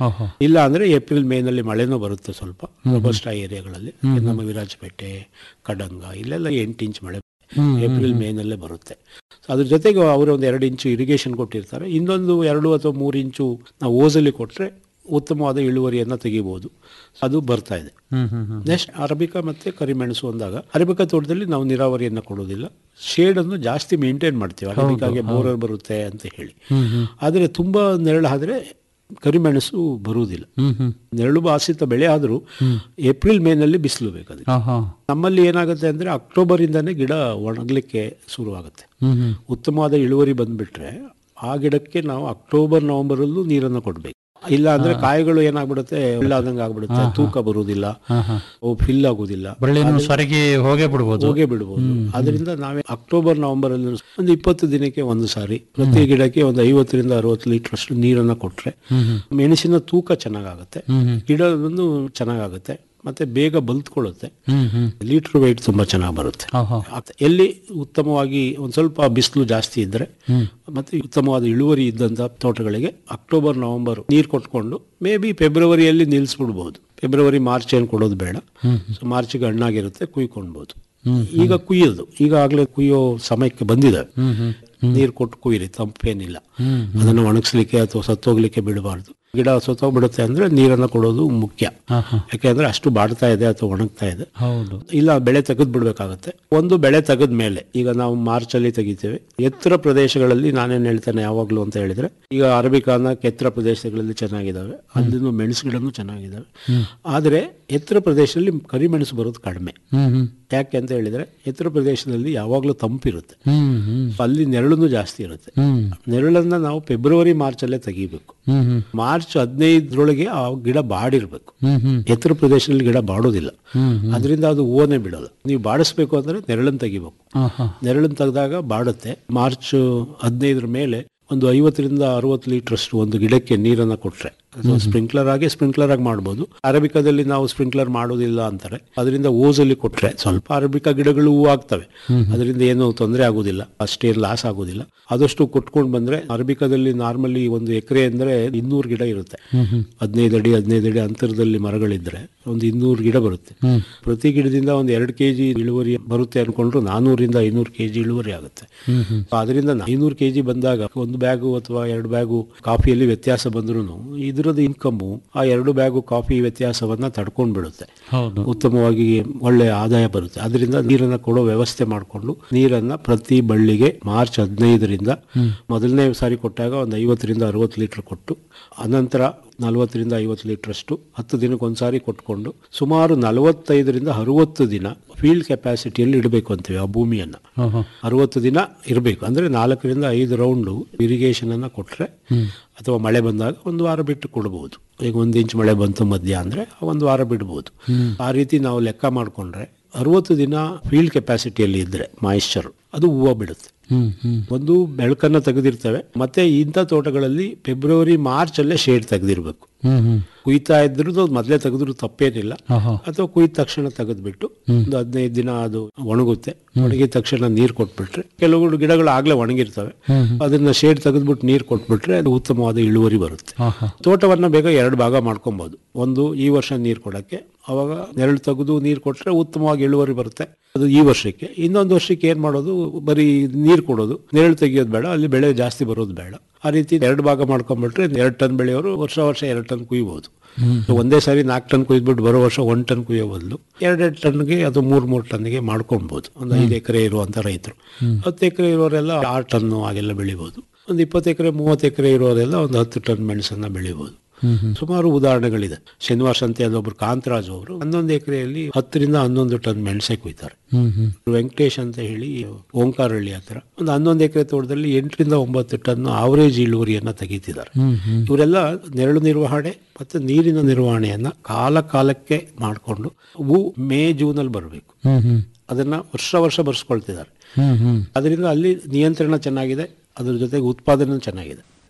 ಓಹೋ ಇಲ್ಲ ಅಂದ್ರೆ ಏಪ್ರಿಲ್ ಮೇನಲ್ಲಿ ಮಳೆನೂ ಬರುತ್ತೆ ಸ್ವಲ್ಪ ರೋಬಸ್ಟಾ ಏರಿಯಾಗಳಲ್ಲಿ ನಮ್ಮ ವಿರಾಜಪೇಟೆ ಕಡಂಗ ಇಲ್ಲೆಲ್ಲ ಎಂಟು ಇಂಚ್ ಮಳೆ ಏಪ್ರಿಲ್ ಮೇನಲ್ಲೇ ಬರುತ್ತೆ So ಅದ್ರ ಜೊತೆಗೆ ಅವರು ಒಂದು ಎರಡು ಇಂಚು ಇರಿಗೇಷನ್ ಕೊಟ್ಟಿರ್ತಾರೆ ಇನ್ನೊಂದು ಎರಡು ಅಥವಾ ಮೂರು ಇಂಚು ನಾವು ಓಸಲ್ಲಿ ಕೊಟ್ಟರೆ ಉತ್ತಮವಾದ ಇಳುವರಿಯನ್ನು ತೆಗಿಬೋದು ಅದು ಬರ್ತಾ ಇದೆ ಹ್ಮ್ ಹ್ಮ್ ಹ್ಮ್ ನೆಕ್ಸ್ಟ್ ಅರಬಿಕಾ ಮತ್ತೆ ಕರಿಮೆಣಸು ಅಂದಾಗ ಅರಬಿಕಾ ತೋಟದಲ್ಲಿ ನಾವು ನೀರಾವರಿಯನ್ನು ಕೊಡೋದಿಲ್ಲ ಶೇಡ್ ಅನ್ನು ಜಾಸ್ತಿ ಮೇಂಟೈನ್ ಮಾಡ್ತೀವಿ ಅರಬಿಕಾಗೆ ಬೋರರ್ ಬರುತ್ತೆ ಅಂತ ಹೇಳಿ ಹ್ಮ್ ಹ್ಮ್ ಆದರೆ ತುಂಬಾ ನೆರಳಾದ್ರೆ ಕರಿಮೆಣಸು ಬರುವುದಿಲ್ಲ ಹ್ಮ್ ಹ್ಮ್ ನೆರಳು ಆಶ್ರಿತ ಬೆಳೆ ಆದರೂ ಏಪ್ರಿಲ್ ಮೇನಲ್ಲಿ ಬಿಸಿಲು ಬೇಕು ಅದಕ್ಕೆ ಆಹಾ. ನಮ್ಮಲ್ಲಿ ಏನಾಗುತ್ತೆ ಅಂದ್ರೆ ಅಕ್ಟೋಬರ್ ಇಂದಾನೆ ಗಿಡ ಒಣಗಲಿಕ್ಕೆ ಶುರುವಾಗುತ್ತೆ ಹ್ಮ್ ಹ್ಮ್ ಉತ್ತಮವಾದ ಇಳುವರಿ ಬಂದ್ಬಿಟ್ರೆ ಆ ಗಿಡಕ್ಕೆ ನಾವು ಅಕ್ಟೋಬರ್ ನವೆಂಬರ್ ಅಲ್ಲೂ ನೀರನ್ನು ಕೊಡ್ಬೇಕು ಇಲ್ಲ ಅಂದ್ರೆ ಕಾಯಿಗಳು ಏನಾಗ್ಬಿಡುತ್ತೆ ಒಳ್ಳಾದಂಗೆ ಆಗ್ಬಿಡುತ್ತೆ ತೂಕ ಬರುವುದಿಲ್ಲ ಅವು ಫಿಲ್ ಆಗುದಿಲ್ಲ ಬಳ್ಳಿನೂ ಸೊರಗಿ ಹೋಗೇ ಬಿಡ್ಬೋದು ಹೋಗೇ ಬಿಡ್ಬೋದು ಅದರಿಂದ ನಾವೇ ಅಕ್ಟೋಬರ್ ನವೆಂಬರ್ ಅಲ್ಲಿ ಒಂದು ಇಪ್ಪತ್ತು ದಿನಕ್ಕೆ ಒಂದು ಸಾರಿ ಪ್ರತಿ ಗಿಡಕ್ಕೆ ಒಂದು ಐವತ್ತರಿಂದ ಅರವತ್ತು ಲೀಟರ್ ಅಷ್ಟು ನೀರನ್ನ ಕೊಟ್ರೆ ಮೆಣಸಿನ ತೂಕ ಚೆನ್ನಾಗಾಗುತ್ತೆ ಗಿಡ ಒಂದು ಚೆನ್ನಾಗಾಗುತ್ತೆ ಮತ್ತೆ ಬೇಗ ಬಲ್ತ್ಕೊಳ್ಳುತ್ತೆ ಹ್ಮ್ ಹ್ಮ್ ಲೀಟರ್ ವೆಯ್ಟ್ ತುಂಬಾ ಚೆನ್ನಾಗಿ ಬರುತ್ತೆ ಆಹಾ. ಅತ್- ಎಲ್ಲಿ ಉತ್ತಮವಾಗಿ ಒಂದ್ ಸ್ವಲ್ಪ ಬಿಸಿಲು ಜಾಸ್ತಿ ಇದ್ರೆ ಮತ್ತೆ ಉತ್ತಮವಾದ ಇಳುವರಿ ಇದ್ದಂತ ತೋಟಗಳಿಗೆ ಅಕ್ಟೋಬರ್ ನವೆಂಬರ್ ನೀರು ಕೊಟ್ಕೊಂಡು ಮೇ ಬಿ ಫೆಬ್ರವರಿಯಲ್ಲಿ ನಿಲ್ಲಿಸ್ಬಿಡ್ಬೋದು ಫೆಬ್ರವರಿ ಮಾರ್ಚ್ ಏನು ಕೊಡೋದು ಬೇಡ ಸೊ ಮಾರ್ಚ್ಗೆ ಹಣ್ಣಾಗಿರುತ್ತೆ ಕುಯ್ಕೊಳ್ಬೋದು ಈಗ ಕುಯ್ಯೋದು ಈಗಾಗಲೇ ಕುಯ್ಯೋ ಸಮಯಕ್ಕೆ ಬಂದಿದೆ ನೀರು ಕೊಟ್ಟು ಕುಯ್ಯಿರಿ ತಂಪೇನಿಲ್ಲ ಅದನ್ನು ಒಣಗಿಸ್ಲಿಕ್ಕೆ ಅಥವಾ ಸತ್ತೋಗ್ಲಿಕ್ಕೆ ಬಿಡಬಾರ್ದು ಗಿಡ ಸತ್ತೋಗ್ಬಿಡುತ್ತೆ ಅಂದ್ರೆ ನೀರನ್ನು ಕೊಡೋದು ಮುಖ್ಯ ಆಹಾ. ಯಾಕೆಂದ್ರೆ ಅಷ್ಟು ಬಾಡ್ತಾ ಇದೆ ಅಥವಾ ಒಣಗ್ತಾ ಇದೆ ಹೌದು ಇಲ್ಲ ಬೆಳೆ ತೆಗೆದು ಬಿಡ್ಬೇಕಾಗತ್ತೆ ಒಂದು ಬೆಳೆ ತೆಗೆದ ಮೇಲೆ ಈಗ ನಾವು ಮಾರ್ಚ್ ಅಲ್ಲಿ ತೆಗಿತೇವೆ ಎತ್ತರ ಪ್ರದೇಶಗಳಲ್ಲಿ ನಾನೇನ್ ಹೇಳ್ತೇನೆ ಯಾವಾಗ್ಲೂ ಅಂತ ಹೇಳಿದ್ರೆ ಈಗ ಅರಬಿಕಾನ ಎತ್ತರ ಪ್ರದೇಶಗಳಲ್ಲಿ ಚೆನ್ನಾಗಿದ್ದಾವೆ ಅಲ್ಲಿನೂ ಮೆಣಸು ಗಿಡನೂ ಚೆನ್ನಾಗಿದ್ದಾವೆ ಆದ್ರೆ ಎತ್ತರ ಪ್ರದೇಶದಲ್ಲಿ ಕರಿಮೆಣಸು ಬರೋದು ಕಡಿಮೆ ಹ್ಮ್ ಹ್ಮ್ ಯಾಕೆ ಅಂತ ಹೇಳಿದ್ರೆ ಎತ್ತರ ಪ್ರದೇಶದಲ್ಲಿ ಯಾವಾಗಲೂ ತಂಪಿರುತ್ತೆ ಹ್ಮ್ ಹ್ಮ್ ಅಲ್ಲಿ ನೆರಳು ಜಾಸ್ತಿ ಇರುತ್ತೆ ಹ್ಮ್ ನೆರಳನ್ನ ನಾವು ಫೆಬ್ರವರಿ ಮಾರ್ಚ್ ಅಲ್ಲೇ ತೆಗಿಬೇಕು ಹ್ಮ್ ಹ್ಮ್ ಮಾರ್ಚ್ ಹದಿನೈದರೊಳಗೆ ಆ ಗಿಡ ಬಾಡಿರ್ಬೇಕು ಹ್ಮ್ ಹ್ಮ್ ಎತ್ತರ ಪ್ರದೇಶದಲ್ಲಿ ಗಿಡ ಬಾಡೋದಿಲ್ಲ ಅದರಿಂದ ಅದು ಓನೆ ಬಿಡಲ್ಲ ನೀವು ಬಾಡಿಸ್ಬೇಕು ಅಂದ್ರೆ ನೆರಳನ್ನು ತೆಗಿಬೇಕು ಆಹಾ. ನೆರಳನ್ನು ತೆಗೆದಾಗ ಬಾಡುತ್ತೆ ಮಾರ್ಚ್ ಹದಿನೈದರ ಮೇಲೆ ಒಂದು ಐವತ್ತರಿಂದ ಅರವತ್ತು ಲೀಟರ್ ಅಷ್ಟು ಒಂದು ಗಿಡಕ್ಕೆ ನೀರನ್ನ ಕೊಟ್ರೆ ಅದು ಸ್ಪ್ರಿಂಕ್ಲರ್ ಆಗಿ ಸ್ಪ್ರಿಂಕ್ಲರ್ ಆಗಿ ಮಾಡ್ಬೋದು ಅರಬಿಕಾದಲ್ಲಿ ನಾವು ಸ್ಪ್ರಿಂಕ್ಲರ್ ಮಾಡೋದಿಲ್ಲ ಅಂತಾರೆ ಅದರಿಂದ ಓಸಲ್ಲಿ ಕೊಟ್ರೆ ಸ್ವಲ್ಪ ಅರಬಿಕಾ ಗಿಡಗಳು ಹೂ ಆಗ್ತವೆ ಅದರಿಂದ ಏನು ತೊಂದರೆ ಆಗೋದಿಲ್ಲ ಅಷ್ಟೇ ಲಾಸ್ ಆಗೋದಿಲ್ಲ ಆದಷ್ಟು ಕೊಟ್ಕೊಂಡು ಬಂದ್ರೆ ಅರಬಿಕಾದಲ್ಲಿ ನಾರ್ಮಲಿ ಒಂದು ಎಕರೆ ಅಂದ್ರೆ ಇನ್ನೂರು ಗಿಡ ಇರುತ್ತೆ ಹದಿನೈದು ಅಡಿ ಹದಿನೈದು ಅಡಿ ಅಂತರದಲ್ಲಿ ಮರಗಳಿದ್ರೆ ಒಂದು ಇನ್ನೂರು ಗಿಡ ಬರುತ್ತೆ ಪ್ರತಿ ಗಿಡದಿಂದ ಒಂದು ಎರಡು ಕೆಜಿ ಇಳುವರಿ ಬರುತ್ತೆ ಅನ್ಕೊಂಡ್ರು ನಾನೂರಿಂದ ಐನೂರು ಕೆಜಿ ಇಳುವರಿ ಆಗುತ್ತೆ ಅದರಿಂದ ಐನೂರು ಕೆಜಿ ಬಂದಾಗ ಒಂದು ಬ್ಯಾಗು ಅಥವಾ ಎರಡು ಬ್ಯಾಗು ಕಾಫಿಯಲ್ಲಿ ವ್ಯತ್ಯಾಸ ಬಂದ್ರು ಇದರದ ಇನ್ಕಮ್ಮು ಆ ಎರಡು ಬ್ಯಾಗು ಕಾಫಿ ವ್ಯತ್ಯಾಸವನ್ನ ತಡ್ಕೊಂಡ್ ಬಿಡುತ್ತೆ ಹೌದು ಉತ್ತಮವಾಗಿ ಒಳ್ಳೆ ಆದಾಯ ಬರುತ್ತೆ ಅದರಿಂದ ನೀರನ್ನ ಕೊಡೋ ವ್ಯವಸ್ಥೆ ಮಾಡಿಕೊಂಡು ನೀರನ್ನ ಪ್ರತಿ ಬಳ್ಳಿಗೆ ಮಾರ್ಚ್ ಹದಿನೈದರಿಂದ ಮೊದಲನೇ ಸಾರಿ ಕೊಟ್ಟಾಗ ಒಂದು ಐವತ್ತರಿಂದ ಅರವತ್ತು ಲೀಟರ್ ಕೊಟ್ಟು ಅನಂತರ ನಲವತ್ತರಿಂದ ಐವತ್ತು ಲೀಟರ್ ಅಷ್ಟು ಹತ್ತು ದಿನಕ್ಕೆ ಒಂದ್ಸಾರಿ ಕೊಟ್ಕೊಂಡು ಸುಮಾರು ನಲವತ್ತೈದರಿಂದ ಅರವತ್ತು ದಿನ ಫೀಲ್ಡ್ ಕೆಪಾಸಿಟಿಯಲ್ಲಿ ಇಡಬೇಕು ಅಂತೀವಿ ಆ ಭೂಮಿಯನ್ನ ಆಹಾ. ಅರವತ್ತು ದಿನ ಇರಬೇಕು ಅಂದ್ರೆ ನಾಲ್ಕರಿಂದ ಐದು ರೌಂಡು ಇರಿಗೇಷನ್ ಅನ್ನ ಕೊಟ್ರೆ ಅಥವಾ ಮಳೆ ಬಂದಾಗ ಒಂದು ವಾರ ಬಿಟ್ಟು ಕೊಡಬಹುದು ಈಗ ಒಂದು ಇಂಚ್ ಮಳೆ ಬಂತು ಮಧ್ಯ ಅಂದ್ರೆ ಒಂದು ವಾರ ಬಿಡ್ಬೋದು ಆ ರೀತಿ ನಾವು ಲೆಕ್ಕ ಮಾಡ್ಕೊಂಡ್ರೆ ಅರವತ್ತು ದಿನ ಫೀಲ್ಡ್ ಕೆಪಾಸಿಟಿಯಲ್ಲಿ ಇದ್ರೆ ಮಾಯಿಶ್ಚರ್ ಅದು ಹೂವು ಬಿಡುತ್ತೆ ಹ್ಮ್ ಹ್ಮ್ ಒಂದು ಬೆಳಕನ್ನ ತೆಗೆದಿರ್ತವೆ ಮತ್ತೆ ಇಂಥ ತೋಟಗಳಲ್ಲಿ ಫೆಬ್ರವರಿ ಮಾರ್ಚ್ ಅಲ್ಲೇ ಶೇಡ್ ತೆಗೆದಿರ್ಬೇಕು ಹ್ಮ್ ಹ್ಮ್ ಕುಯ್ತಾ ಇದ್ರದ್ದು ಮೊದಲೇ ತೆಗೆದ್ರು ತಪ್ಪೇನಿಲ್ಲ ಆಹಾ. ಅಥವಾ ಕುಯ್ದ ತಕ್ಷಣ ತೆಗೆದ್ಬಿಟ್ಟು ಒಂದು ಹದಿನೈದು ದಿನ ಅದು ಒಣಗುತ್ತೆ ಒಣಗಿದ ತಕ್ಷಣ ನೀರು ಕೊಟ್ಬಿಟ್ರೆ ಕೆಲವು ಗಿಡಗಳು ಆಗ್ಲೇ ಒಣಗಿರ್ತವೆ ಅದನ್ನ ಶೇಡ್ ತೆಗೆದ್ಬಿಟ್ಟು ನೀರು ಕೊಟ್ಬಿಟ್ರೆ ಅದು ಉತ್ತಮವಾದ ಇಳುವರಿ ಬರುತ್ತೆ ಆಹಾ. ತೋಟವನ್ನ ಬೇಗ ಎರಡು ಭಾಗ ಮಾಡ್ಕೊಬಹುದು ಒಂದು ಈ ವರ್ಷ ನೀರು ಕೊಡಕ್ಕೆ ಅವಾಗ ನೆರಳು ತೆಗೆದು ನೀರು ಕೊಟ್ರೆ ಉತ್ತಮವಾಗಿ ಇಳುವರಿ ಬರುತ್ತೆ ಅದು ಈ ವರ್ಷಕ್ಕೆ ಇನ್ನೊಂದು ವರ್ಷಕ್ಕೆ ಏನ್ ಮಾಡೋದು ಬರೀ ನೀರು ಕೊಡೋದು ನೆರಳು ತೆಗಿಯೋದು ಬೇಡ ಅಲ್ಲಿ ಬೆಳೆ ಜಾಸ್ತಿ ಬರೋದು ಬೇಡ ಆ ರೀತಿ ಎರಡು ಭಾಗ ಮಾಡ್ಕೊಂಡ್ಬಿಟ್ರೆ ಎರಡು ಟನ್ ಬೆಳೆಯೋರು ವರ್ಷ ವರ್ಷ ಎರಡು ಟನ್ ಕುಯ್ಬೋದು So ಒಂದೇ ಸಾರಿ ನಾಲ್ಕು ಟನ್ ಕುಯ್ದ್ಬಿಟ್ಟು ಬರೋ ವರ್ಷ ಒಂದ್ ಟನ್ ಕುಯ್ಯೋ ಬದಲು ಎರಡೆರಡು ಟನ್ಗೆ ಅದು ಮೂರ್ ಮೂರು ಟನ್ಗೆ ಮಾಡ್ಕೊಳ್ಬಹುದು ಒಂದು ಐದು ಎಕರೆ ಇರುವಂತ ರೈತರು ಹತ್ತು ಎಕರೆ ಇರೋರೆಲ್ಲ ಆರು ಟನ್ನು ಹಾಗೆಲ್ಲ ಬೆಳಿಬಹುದು ಒಂದು ಇಪ್ಪತ್ತು ಎಕರೆ ಮೂವತ್ತು ಎಕರೆ ಇರೋರೆಲ್ಲ ಒಂದು ಹತ್ತು ಟನ್ ಮೆಣಸನ್ನ ಬೆಳಿಬಹುದು ಸುಮಾರು ಉದಾಹರಣೆಗಳಿದೆ ಶನಿವಾರ ಸಂತೆ ಒಬ್ರು ಕಾಂತರಾಜ್ ಅವರು ಹನ್ನೊಂದು ಎಕರೆಯಲ್ಲಿ ಹತ್ತರಿಂದ ಹನ್ನೊಂದು ಟನ್ ಮೆಣಸೆ ಕುಯ್ತಾರೆ ಹ್ಮ್ ಹ್ಮ್ ವೆಂಕಟೇಶ್ ಅಂತ ಹೇಳಿ ಓಂಕಾರಹಳ್ಳಿ ಹತ್ರ ಒಂದು ಹನ್ನೊಂದು ಎಕರೆ ತೋಟದಲ್ಲಿ ಎಂಟರಿಂದ ಒಂಬತ್ತು ಟನ್ ಆವರೇಜ್ ಇಳುವರಿಯನ್ನ ತೆಗಿತಿದ್ದಾರೆ ಹ್ಮ್ ಹ್ಮ್ ಇವರೆಲ್ಲ ನೆರಳು ನಿರ್ವಹಣೆ ಮತ್ತು ನೀರಿನ ನಿರ್ವಹಣೆಯನ್ನ ಕಾಲ ಕಾಲಕ್ಕೆ ಮಾಡಿಕೊಂಡು ಹೂ ಮೇ ಜೂನ್ ಅಲ್ಲಿ ಬರಬೇಕು ಹ್ಮ್ ಹ್ಮ್ ಅದನ್ನ ವರ್ಷ ವರ್ಷ ಬರ್ಸ್ಕೊಳ್ತಿದ್ದಾರೆ ಹ್ಮ್ ಹ್ಮ್ ಅದರಿಂದ ಅಲ್ಲಿ ನಿಯಂತ್ರಣ ಚೆನ್ನಾಗಿದೆ ಅದ್ರ ಜೊತೆಗೆ ಉತ್ಪಾದನೆ ಚೆನ್ನಾಗಿದೆ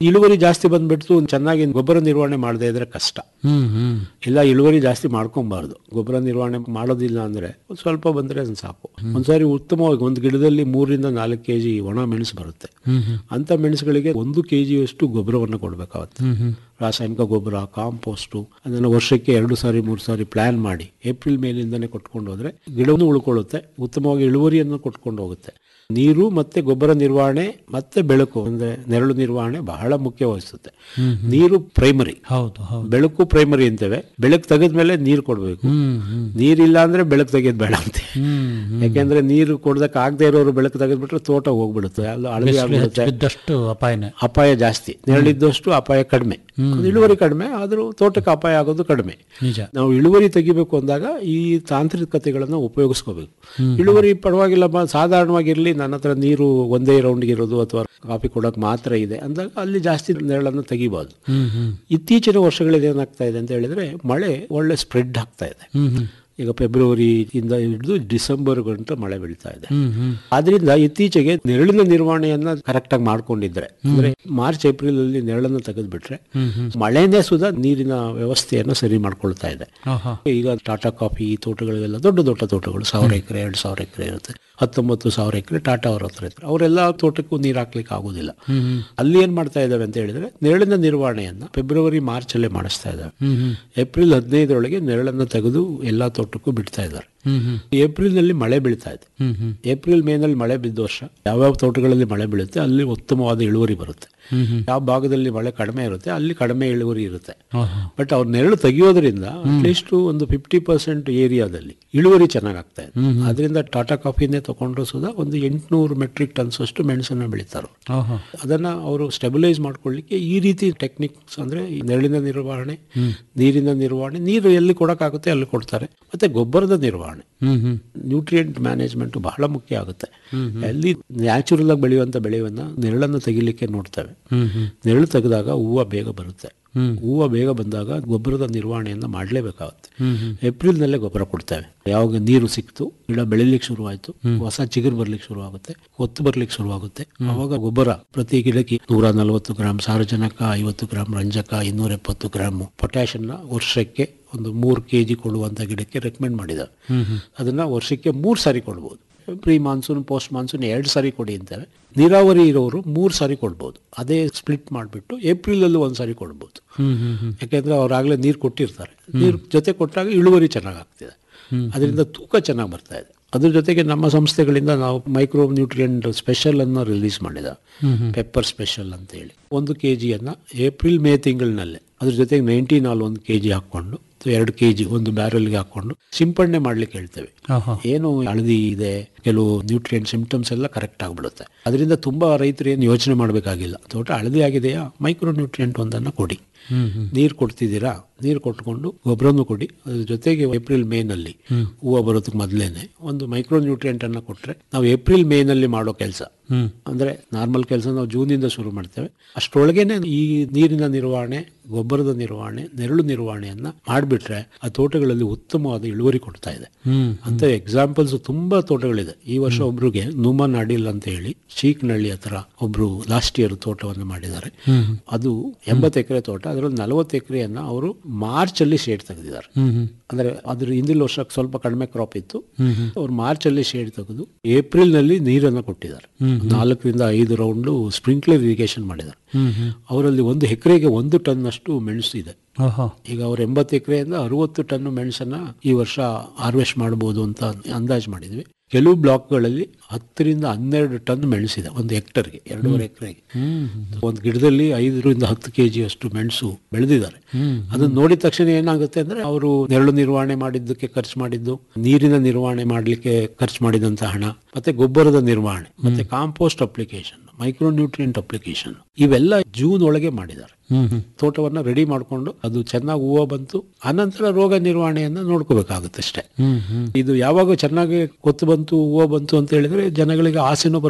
ಇಳುವರಿ ಜಾಸ್ತಿ ಬಂದ್ಬಿಟ್ಟು ಚೆನ್ನಾಗಿ ಗೊಬ್ಬರ ನಿರ್ವಹಣೆ ಮಾಡದೇ ಇದ್ರೆ ಕಷ್ಟ ಹ್ಮ್ ಹ್ಮ್ ಇಲ್ಲ ಇಳುವರಿ ಜಾಸ್ತಿ ಮಾಡ್ಕೊಬಾರ್ದು ಗೊಬ್ಬರ ನಿರ್ವಹಣೆ ಮಾಡೋದಿಲ್ಲ ಅಂದ್ರೆ ಒಂದ್ ಸ್ವಲ್ಪ ಬಂದ್ರೆ ಅದನ್ನ ಸಾಕು ಒಂದ್ಸಾರಿ ಉತ್ತಮವಾಗಿ ಒಂದು ಗಿಡದಲ್ಲಿ ಮೂರಿಂದ ನಾಲ್ಕು ಕೆಜಿ ಒಣ ಮೆಣಸು ಬರುತ್ತೆ ಅಂತ ಮೆಣಸುಗಳಿಗೆ ಒಂದು ಕೆಜಿಯಷ್ಟು ಗೊಬ್ಬರವನ್ನು ಕೊಡ್ಬೇಕಾಗುತ್ತೆ ರಾಸಾಯನಿಕ ಗೊಬ್ಬರ ಕಾಂಪೋಸ್ಟು ಅದನ್ನು ವರ್ಷಕ್ಕೆ ಎರಡು ಸಾರಿ ಮೂರು ಸಾರಿ ಪ್ಲಾನ್ ಮಾಡಿ ಏಪ್ರಿಲ್ ಮೇಲಿಂದನೇ ಕೊಟ್ಕೊಂಡು ಹೋದ್ರೆ ಗಿಡವನ್ನು ಉಳ್ಕೊಳ್ಳುತ್ತೆ ಉತ್ತಮವಾಗಿ ಇಳುವರಿಯನ್ನು ಕೊಟ್ಕೊಂಡು ಹೋಗುತ್ತೆ ನೀರು ಮತ್ತೆ ಗೊಬ್ಬರ ನಿರ್ವಹಣೆ ಮತ್ತೆ ಬೆಳಕು ಅಂದ್ರೆ ನೆರಳು ನಿರ್ವಹಣೆ ಬಹಳ ಮುಖ್ಯ ವಹಿಸುತ್ತೆ ನೀರು ಪ್ರೈಮರಿ ಹೌದು ಹೌದು ಬೆಳಕು ಪ್ರೈಮರಿ ಅಂತೇವೆ ಬೆಳಕು ತೆಗೆದ್ಮೇಲೆ ನೀರು ಕೊಡಬೇಕು ಹ್ಮ್ ಹ್ಮ್ ನೀರಿಲ್ಲ ಅಂದ್ರೆ ಬೆಳಕು ತೆಗೆದ್ ಬೇಡ ಅಂತೆ ಹ್ಮ್ ಯಾಕೆಂದ್ರೆ ನೀರು ಕೊಡದಕ್ಕೆ ಆಗದೆ ಇರೋರು ಬೆಳಕು ತೆಗೆದ್ಬಿಟ್ರೆ ತೋಟ ಹೋಗ್ಬಿಡುತ್ತೆ ಅಲ್ಲಿ ಹಳದಿ ಬಿಸಿಲು ಹೆಚ್ಚು ಆಗ್ಬಿಡುತ್ತೆ ಬಿದ್ದಷ್ಟು ಅಪಾಯನೇ ಅಪಾಯ ಜಾಸ್ತಿ ನೆರಳಿದ್ದಷ್ಟು ಅಪಾಯ ಕಡಿಮೆ ಅದು ಇಳುವರಿ ಕಡಿಮೆ ಆದ್ರೂ ತೋಟಕ್ಕೆ ಅಪಾಯ ಆಗೋದು ಕಡಿಮೆ ನಿಜ ನಾವು ಇಳುವರಿ ತೆಗಿಬೇಕು ಅಂದಾಗ ಈ ತಾಂತ್ರಿಕತೆಗಳನ್ನ ಉಪಯೋಗಿಸ್ಕೋಬೇಕು ಇಳುವರಿ ಪರವಾಗಿಲ್ಲ ಬಾ ಸಾಧಾರಣವಾಗಿರ್ಲಿ ನನ್ನ ಹತ್ರ ನೀರು ಒಂದೇ ರೌಂಡ್ಗೆ ಇರೋದು ಅಥವಾ ಕಾಫಿ ಕೊಡೋಕೆ ಮಾತ್ರ ಇದೆ ಅಂದಾಗ ಅಲ್ಲಿ ಜಾಸ್ತಿ ನೆರಳನ್ನು ತೆಗಿಬಾರ್ದು ಹ್ಮ್ ಹ್ಮ್ ಇತ್ತೀಚಿನ ವರ್ಷಗಳಲ್ಲಿ ಏನಾಗ್ತಾ ಇದೆ ಅಂತ ಹೇಳಿದ್ರೆ ಮಳೆ ಒಳ್ಳೆ ಸ್ಪ್ರೆಡ್ ಆಗ್ತಾ ಇದೆ ಹ್ಮ್ ಹ್ಮ್ ಈಗ ಫೆಬ್ರವರಿಯಿಂದ ಹಿಡಿದು ಡಿಸೆಂಬರ್ ಗಂಟ ಮಳೆ ಬೀಳ್ತಾ ಇದೆ ಹ್ಮ್ ಹ್ಮ್ ಆದ್ರಿಂದ ಇತ್ತೀಚೆಗೆ ನೆರಳಿನ ನಿರ್ವಹಣೆಯನ್ನ ಕರೆಕ್ಟ್ ಆಗಿ ಮಾಡ್ಕೊಂಡಿದ್ರೆ ಅಂದ್ರೆ ಮಾರ್ಚ್ ಏಪ್ರಿಲ್ ಅಲ್ಲಿ ನೆರಳನ್ನು ತೆಗೆದ್ಬಿಟ್ರೆ ಮಳೆನೇ ಸುಧಾ ನೀರಿನ ವ್ಯವಸ್ಥೆಯನ್ನ ಸರಿ ಮಾಡ್ಕೊಳ್ತಾ ಇದೆ ಆಹಾ. ಈಗ ಟಾಟಾ ಕಾಫಿ ಈ ತೋಟಗಳಿಗೆಲ್ಲ ದೊಡ್ಡ ದೊಡ್ಡ ತೋಟಗಳು ಸಾವಿರ ಎಕರೆ ಎರಡು ಸಾವಿರ ಎಕರೆ ಇರುತ್ತೆ ಹತ್ತೊಂಬತ್ತು ಸಾವಿರ ಎಕರೆ ಟಾಟಾ ಅವ್ರ ಹತ್ರ ಇರ್ತಾರೆ ಅವರೆಲ್ಲ ತೋಟಕ್ಕೂ ನೀರು ಹಾಕ್ಲಿಕ್ಕೆ ಆಗೋದಿಲ್ಲ ಅಲ್ಲಿ ಏನ್ ಮಾಡ್ತಾ ಇದ್ದಾವೆ ಅಂತ ಹೇಳಿದ್ರೆ ನೆರಳಿನ ನಿರ್ವಹಣೆಯನ್ನ ಫೆಬ್ರವರಿ ಮಾರ್ಚ್ ಅಲ್ಲೇ ಮಾಡಿಸ್ತಾ ಇದ್ದಾವೆ ಹ್ಮ್ ಹ್ಮ್ ಏಪ್ರಿಲ್ ಹದಿನೈದರೊಳಗೆ ನೆರಳನ್ನು ತೆಗೆದು ಎಲ್ಲಾ ತೋಟಕ್ಕೂ ಬಿಡ್ತಾ ಇದ್ದಾರೆ ಹ್ಮ್ ಹ್ಮ್ ಏಪ್ರಿಲ್ ನಲ್ಲಿ ಮಳೆ ಬೀಳ್ತಾ ಇದೆ ಹ್ಮ್ ಹ್ಮ್ ಏಪ್ರಿಲ್ ಮೇನಲ್ಲಿ ಮಳೆ ಬಿದ್ದ ವರ್ಷ ಯಾವ್ಯಾವ ತೋಟಗಳಲ್ಲಿ ಮಳೆ ಬೀಳುತ್ತೆ ಅಲ್ಲಿ ಉತ್ತಮವಾದ ಇಳುವರಿ ಬರುತ್ತೆ ಹ್ಮ್ ಹ್ಮ್ ಯಾವ ಭಾಗದಲ್ಲಿ ಮಳೆ ಕಡಿಮೆ ಇರುತ್ತೆ ಅಲ್ಲಿ ಕಡಿಮೆ ಇಳುವರಿ ಇರುತ್ತೆ ಆಹಾ. ಬಟ್ ಅವ್ರ ನೆರಳು ತೆಗೆಯೋದ್ರಿಂದ ಅಟ್ಲೀಸ್ಟ್ ಒಂದು ಫಿಫ್ಟಿ ಪರ್ಸೆಂಟ್ ಏರಿಯಾದಲ್ಲಿ ಇಳುವರಿ ಚೆನ್ನಾಗಿ ಆಗ್ತಾ ಇದೆ ಅದರಿಂದ ಟಾಟಾ ಕಾಫಿನೇ ತಗೊಂಡ್ರು ಸುಧಾ ಒಂದು ಎಂಟುನೂರು ಮೆಟ್ರಿಕ್ ಟನ್ಸ್ ಅಷ್ಟು ಮೆಣಸನ್ನ ಬೆಳೀತಾರೆ ಆಹಾ. ಅದನ್ನ ಅವರು ಸ್ಟೆಬಿಲೈಸ್ ಮಾಡ್ಕೊಳ್ಳಿಕ್ಕೆ ಈ ರೀತಿ ಟೆಕ್ನಿಕ್ಸ್ ಅಂದ್ರೆ ಈ ನೆರಳಿನ ನಿರ್ವಹಣೆ ನೀರಿನ ನಿರ್ವಹಣೆ ನೀರು ಎಲ್ಲಿ ಕೊಡಕ್ಕಾಗುತ್ತೆ ಅಲ್ಲಿ ಕೊಡ್ತಾರೆ ಮತ್ತೆ ಗೊಬ್ಬರದ ನಿರ್ವಹಣೆ ಹ್ಮ್ ಹ್ಮ್ ನ್ಯೂಟ್ರಿಯೆಂಟ್ ಮ್ಯಾನೇಜ್ಮೆಂಟ್ ಬಹಳ ಮುಖ್ಯ ಆಗುತ್ತೆ ಅಲ್ಲಿ ನ್ಯಾಚುರಲ್ ಆಗಿ ಬೆಳೆಯುವಂತ ಬೆಳೆಯನ್ನ ನೆರಳನ್ನು ತೆಗಿಲಿಕ್ಕೆ ನೋಡ್ತೇವೆ ಹ್ಮ್ ಹ್ಮ್ ನೆರಳು ತೆಗೆದಾಗ ಹೂವು ಬೇಗ ಬರುತ್ತೆ ಹ್ಮ್. ಹೂವು ಬೇಗ ಬಂದಾಗ ಗೊಬ್ಬರದ ನಿರ್ವಹಣೆಯನ್ನ ಮಾಡಲೇಬೇಕಾಗುತ್ತೆ ಹ್ಮ್ ಹ್ಮ್ ಏಪ್ರಿಲ್ ನಲ್ಲೇ ಗೊಬ್ಬರ ಕೊಡ್ತೇವೆ ಯಾವಾಗ ನೀರು ಸಿಕ್ತು ಗಿಡ ಬೆಳಿಲಿಕ್ಕೆ ಶುರುವಾಯ್ತು ಹೊಸ ಚಿಗುರು ಬರ್ಲಿಕ್ಕೆ ಶುರುವಾಗುತ್ತೆ ಹೊತ್ತು ಬರ್ಲಿಕ್ಕೆ ಶುರುವಾಗುತ್ತೆ ಅವಾಗ ಗೊಬ್ಬರ ಪ್ರತಿ ಗಿಡಕ್ಕೆ ನೂರ ನಲವತ್ತು ಗ್ರಾಮ್ ಸಾರಜನಕ ಐವತ್ತು ಗ್ರಾಮ್ ರಂಜಕ ಇನ್ನೂರ ಎಪ್ಪತ್ತು ಗ್ರಾಮ್ ಪೊಟ್ಯಾಷನ್ನ ವರ್ಷಕ್ಕೆ ಒಂದು ಮೂರು ಕೆ ಜಿ ಕೊಡುವಂತ ಗಿಡಕ್ಕೆ ರೆಕಮೆಂಡ್ ಮಾಡಿದ್ದಾರೆ ಅದನ್ನ ವರ್ಷಕ್ಕೆ ಮೂರು ಸಾರಿ ಕೊಡ್ಬೋದು ಪ್ರೀ ಮಾನ್ಸೂನ್ ಪೋಸ್ಟ್ ಮಾನ್ಸೂನ್ ಎರಡು ಸಾರಿ ಕೊಡಿ ಅಂತಾರೆ ನೀರಾವರಿ ಇರೋರು ಮೂರು ಸಾರಿ ಕೊಡ್ಬೋದು ಅದೇ ಸ್ಪ್ಲಿಟ್ ಮಾಡಿಬಿಟ್ಟು ಏಪ್ರಿಲಲ್ಲೂ ಒಂದು ಸಾರಿ ಕೊಡ್ಬೋದು ಹ್ಮ್ ಹ್ಮ್ ಹ್ಮ್ ಯಾಕೆಂದ್ರೆ ಅವ್ರಾಗಲೇ ನೀರು ಕೊಟ್ಟಿರ್ತಾರೆ ನೀರು ಜೊತೆ ಕೊಟ್ಟಾಗ ಇಳುವರಿ ಚೆನ್ನಾಗಿ ಆಗ್ತಿದೆ ಅದರಿಂದ ತೂಕ ಚೆನ್ನಾಗಿ ಬರ್ತಾ ಇದೆ ಅದ್ರ ಜೊತೆಗೆ ನಮ್ಮ ಸಂಸ್ಥೆಗಳಿಂದ ನಾವು ಮೈಕ್ರೋ ನ್ಯೂಟ್ರಿಯೆಂಟ್ ಸ್ಪೆಷಲ್ ಅನ್ನ ರಿಲೀಸ್ ಮಾಡಿದ ಪೆಪ್ಪರ್ ಸ್ಪೆಷಲ್ ಅಂತ ಹೇಳಿ ಒಂದು ಕೆ ಜಿಯನ್ನ ಏಪ್ರಿಲ್ ಮೇ ತಿಂಗಳಿನಲ್ಲೇ ಅದ್ರ ಜೊತೆಗೆ ನೈಂಟೀನ್ ಆಲ್ ಒಂದು ಕೆ ಜಿ ಹಾಕ್ಕೊಂಡು ಎರಡು ಕೆ ಜಿ ಒಂದು ಬ್ಯಾರಲ್ಗೆ ಹಾಕೊಂಡು ಸಿಂಪಡಣೆ ಮಾಡ್ಲಿಕ್ಕೆ ಹೇಳ್ತೇವೆ ಆಹಾ. ಏನು ಹಳದಿ ಇದೆ ಕೆಲವು ನ್ಯೂಟ್ರಿಯೆಂಟ್ ಸಿಂಪ್ಟಮ್ಸ್ ಎಲ್ಲ ಕರೆಕ್ಟ್ ಆಗ್ಬಿಡುತ್ತೆ ಅದರಿಂದ ತುಂಬಾ ರೈತರು ಏನು ಯೋಚನೆ ಮಾಡಬೇಕಾಗಿಲ್ಲ ತೋಟ ಹಳದಿ ಆಗಿದೆಯಾ ಮೈಕ್ರೋ ನ್ಯೂಟ್ರಿಯೆಂಟ್ ಒಂದನ್ನು ಕೊಡಿ ನೀರು ಕೊಡ್ತಿದ್ದೀರಾ ನೀರು ಕೊಟ್ಕೊಂಡು ಗೊಬ್ಬರನು ಕೊಡಿ ಅದ್ರ ಜೊತೆಗೆ ಏಪ್ರಿಲ್ ಮೇನಲ್ಲಿ ಹೂವು ಬರೋದಕ್ಕೆ ಮೊದಲೇನೆ ಒಂದು ಮೈಕ್ರೋ ನ್ಯೂಟ್ರಿಯೆಂಟ್ ಅನ್ನ ಕೊಟ್ರೆ ನಾವು ಏಪ್ರಿಲ್ ಮೇನಲ್ಲಿ ಮಾಡೋ ಕೆಲಸ ಹ್ಮ್ ಅಂದ್ರೆ ನಾರ್ಮಲ್ ಕೆಲಸ ನಾವು ಜೂನಿಂದ ಶುರು ಮಾಡ್ತೇವೆ ಅಷ್ಟರೊಳಗೇನೆ ಈ ನೀರಿನ ನಿರ್ವಹಣೆ ಗೊಬ್ಬರದ ನಿರ್ವಹಣೆ ನೆರಳು ನಿರ್ವಹಣೆಯನ್ನ ಮಾಡಿಬಿಟ್ರೆ ಆ ತೋಟಗಳಲ್ಲಿ ಉತ್ತಮವಾದ ಇಳುವರಿ ಕೊಡ್ತಾ ಇದೆ ಹ್ಮ್ ಅಂತ ಎಕ್ಸಾಂಪಲ್ಸ್ ತುಂಬಾ ತೋಟಗಳಿದೆ ಈ ವರ್ಷ ಒಬ್ರಿಗೆ ನುಮಾ ನಾಡಿಲ್ ಅಂತ ಹೇಳಿ ಚೀಕ್ನಳ್ಳಿ ಹತ್ರ ಒಬ್ರು ಲಾಸ್ಟ್ ಇಯರ್ ತೋಟವನ್ನು ಮಾಡಿದ್ದಾರೆ ಅದು ಎಂಬತ್ತು ಎಕರೆ ತೋಟ ಅದರಲ್ಲಿ ನಲವತ್ತು ಎಕರೆಯನ್ನ ಅವರು ಮಾರ್ಚ್ ಅಲ್ಲಿ ಶೇಡ್ ತೆಗೆದಿದ್ದಾರೆ ಹ್ಮ್ ಹ್ಮ್ ಅಂದ್ರೆ ಅದ್ರ ಹಿಂದಿನ ವರ್ಷ ಸ್ವಲ್ಪ ಕಡಿಮೆ ಕ್ರಾಪ್ ಇತ್ತು ಅವ್ರು ಮಾರ್ಚ್ ಅಲ್ಲಿ ಶೇಡ್ ತೆಗೆದು ಏಪ್ರಿಲ್ ನಲ್ಲಿ ನೀರನ್ನು ಕೊಟ್ಟಿದ್ದಾರೆ ನಾಲ್ಕರಿಂದ ಐದು ರೌಂಡ್ ಸ್ಪ್ರಿಂಕ್ಲರ್ ಇರಿಗೇಷನ್ ಮಾಡಿದ್ದಾರೆ ಹ್ಮ್ ಹ್ಮ್ ಅವರಲ್ಲಿ ಒಂದು ಎಕರೆಗೆ ಒಂದು ಟನ್ ಅಷ್ಟು ಮೆಣಸು ಇದೆ ಆಹಾ. ಈಗ ಅವ್ರು ಎಂಬತ್ತು ಎಕರೆಯಿಂದ ಅರವತ್ತು ಟನ್ ಮೆಣಸನ್ನ ಈ ವರ್ಷ ಹಾರ್ವೆಸ್ಟ್ ಮಾಡಬಹುದು ಅಂತ ಅಂದಾಜು ಮಾಡಿದ್ವಿ ಕೆಲವು ಬ್ಲಾಕ್ಗಳಲ್ಲಿ ಹತ್ತರಿಂದ ಹನ್ನೆರಡು ಟನ್ ಮೆಣಸಿದೆ ಒಂದು ಹೆಕ್ಟರ್ಗೆ ಎರಡೂವರೆ ಎಕರೆಗೆ ಒಂದು ಗಿಡದಲ್ಲಿ ಐದರಿಂದ ಹತ್ತು ಕೆ ಜಿ ಅಷ್ಟು ಮೆಣಸು ಬೆಳೆದಿದ್ದಾರೆ ಅದನ್ನ ನೋಡಿದ ತಕ್ಷಣ ಏನಾಗುತ್ತೆ ಅಂದ್ರೆ ಅವರು ನೆರಳು ನಿರ್ವಹಣೆ ಮಾಡಿದ್ದಕ್ಕೆ ಖರ್ಚು ಮಾಡಿದ್ದು ನೀರಿನ ನಿರ್ವಹಣೆ ಮಾಡಲಿಕ್ಕೆ ಖರ್ಚು ಮಾಡಿದಂತ ಹಣ ಮತ್ತೆ ಗೊಬ್ಬರದ ನಿರ್ವಹಣೆ ಮತ್ತೆ compost application micro nutrient application ಇವೆಲ್ಲ ಜೂನ್ ಒಳಗೆ ಮಾಡಿದ್ದಾರೆ ಹ್ಮ್ ಹ್ಮ್ ತೋಟವನ್ನ ರೆಡಿ ಮಾಡಿಕೊಂಡು ಅದು ಚೆನ್ನಾಗಿ ಹೂವು ಬಂತು ಆನಂತರ ರೋಗ ನಿರ್ವಹಣೆಯನ್ನ ನೋಡ್ಕೋಬೇಕಾಗುತ್ತೆ ಅಷ್ಟೇ ಹ್ಮ್ ಹ್ಮ್ ಇದು ಯಾವಾಗ ಚೆನ್ನಾಗಿ ಕೊತ್ತು ಬಂತು ಹೂವು ಬಂತು ಅಂತ ಹೇಳಿದ್ರೆ ಜನಗಳಿಗೆ ಆಸೆನೂ ಬರುತ್ತೆ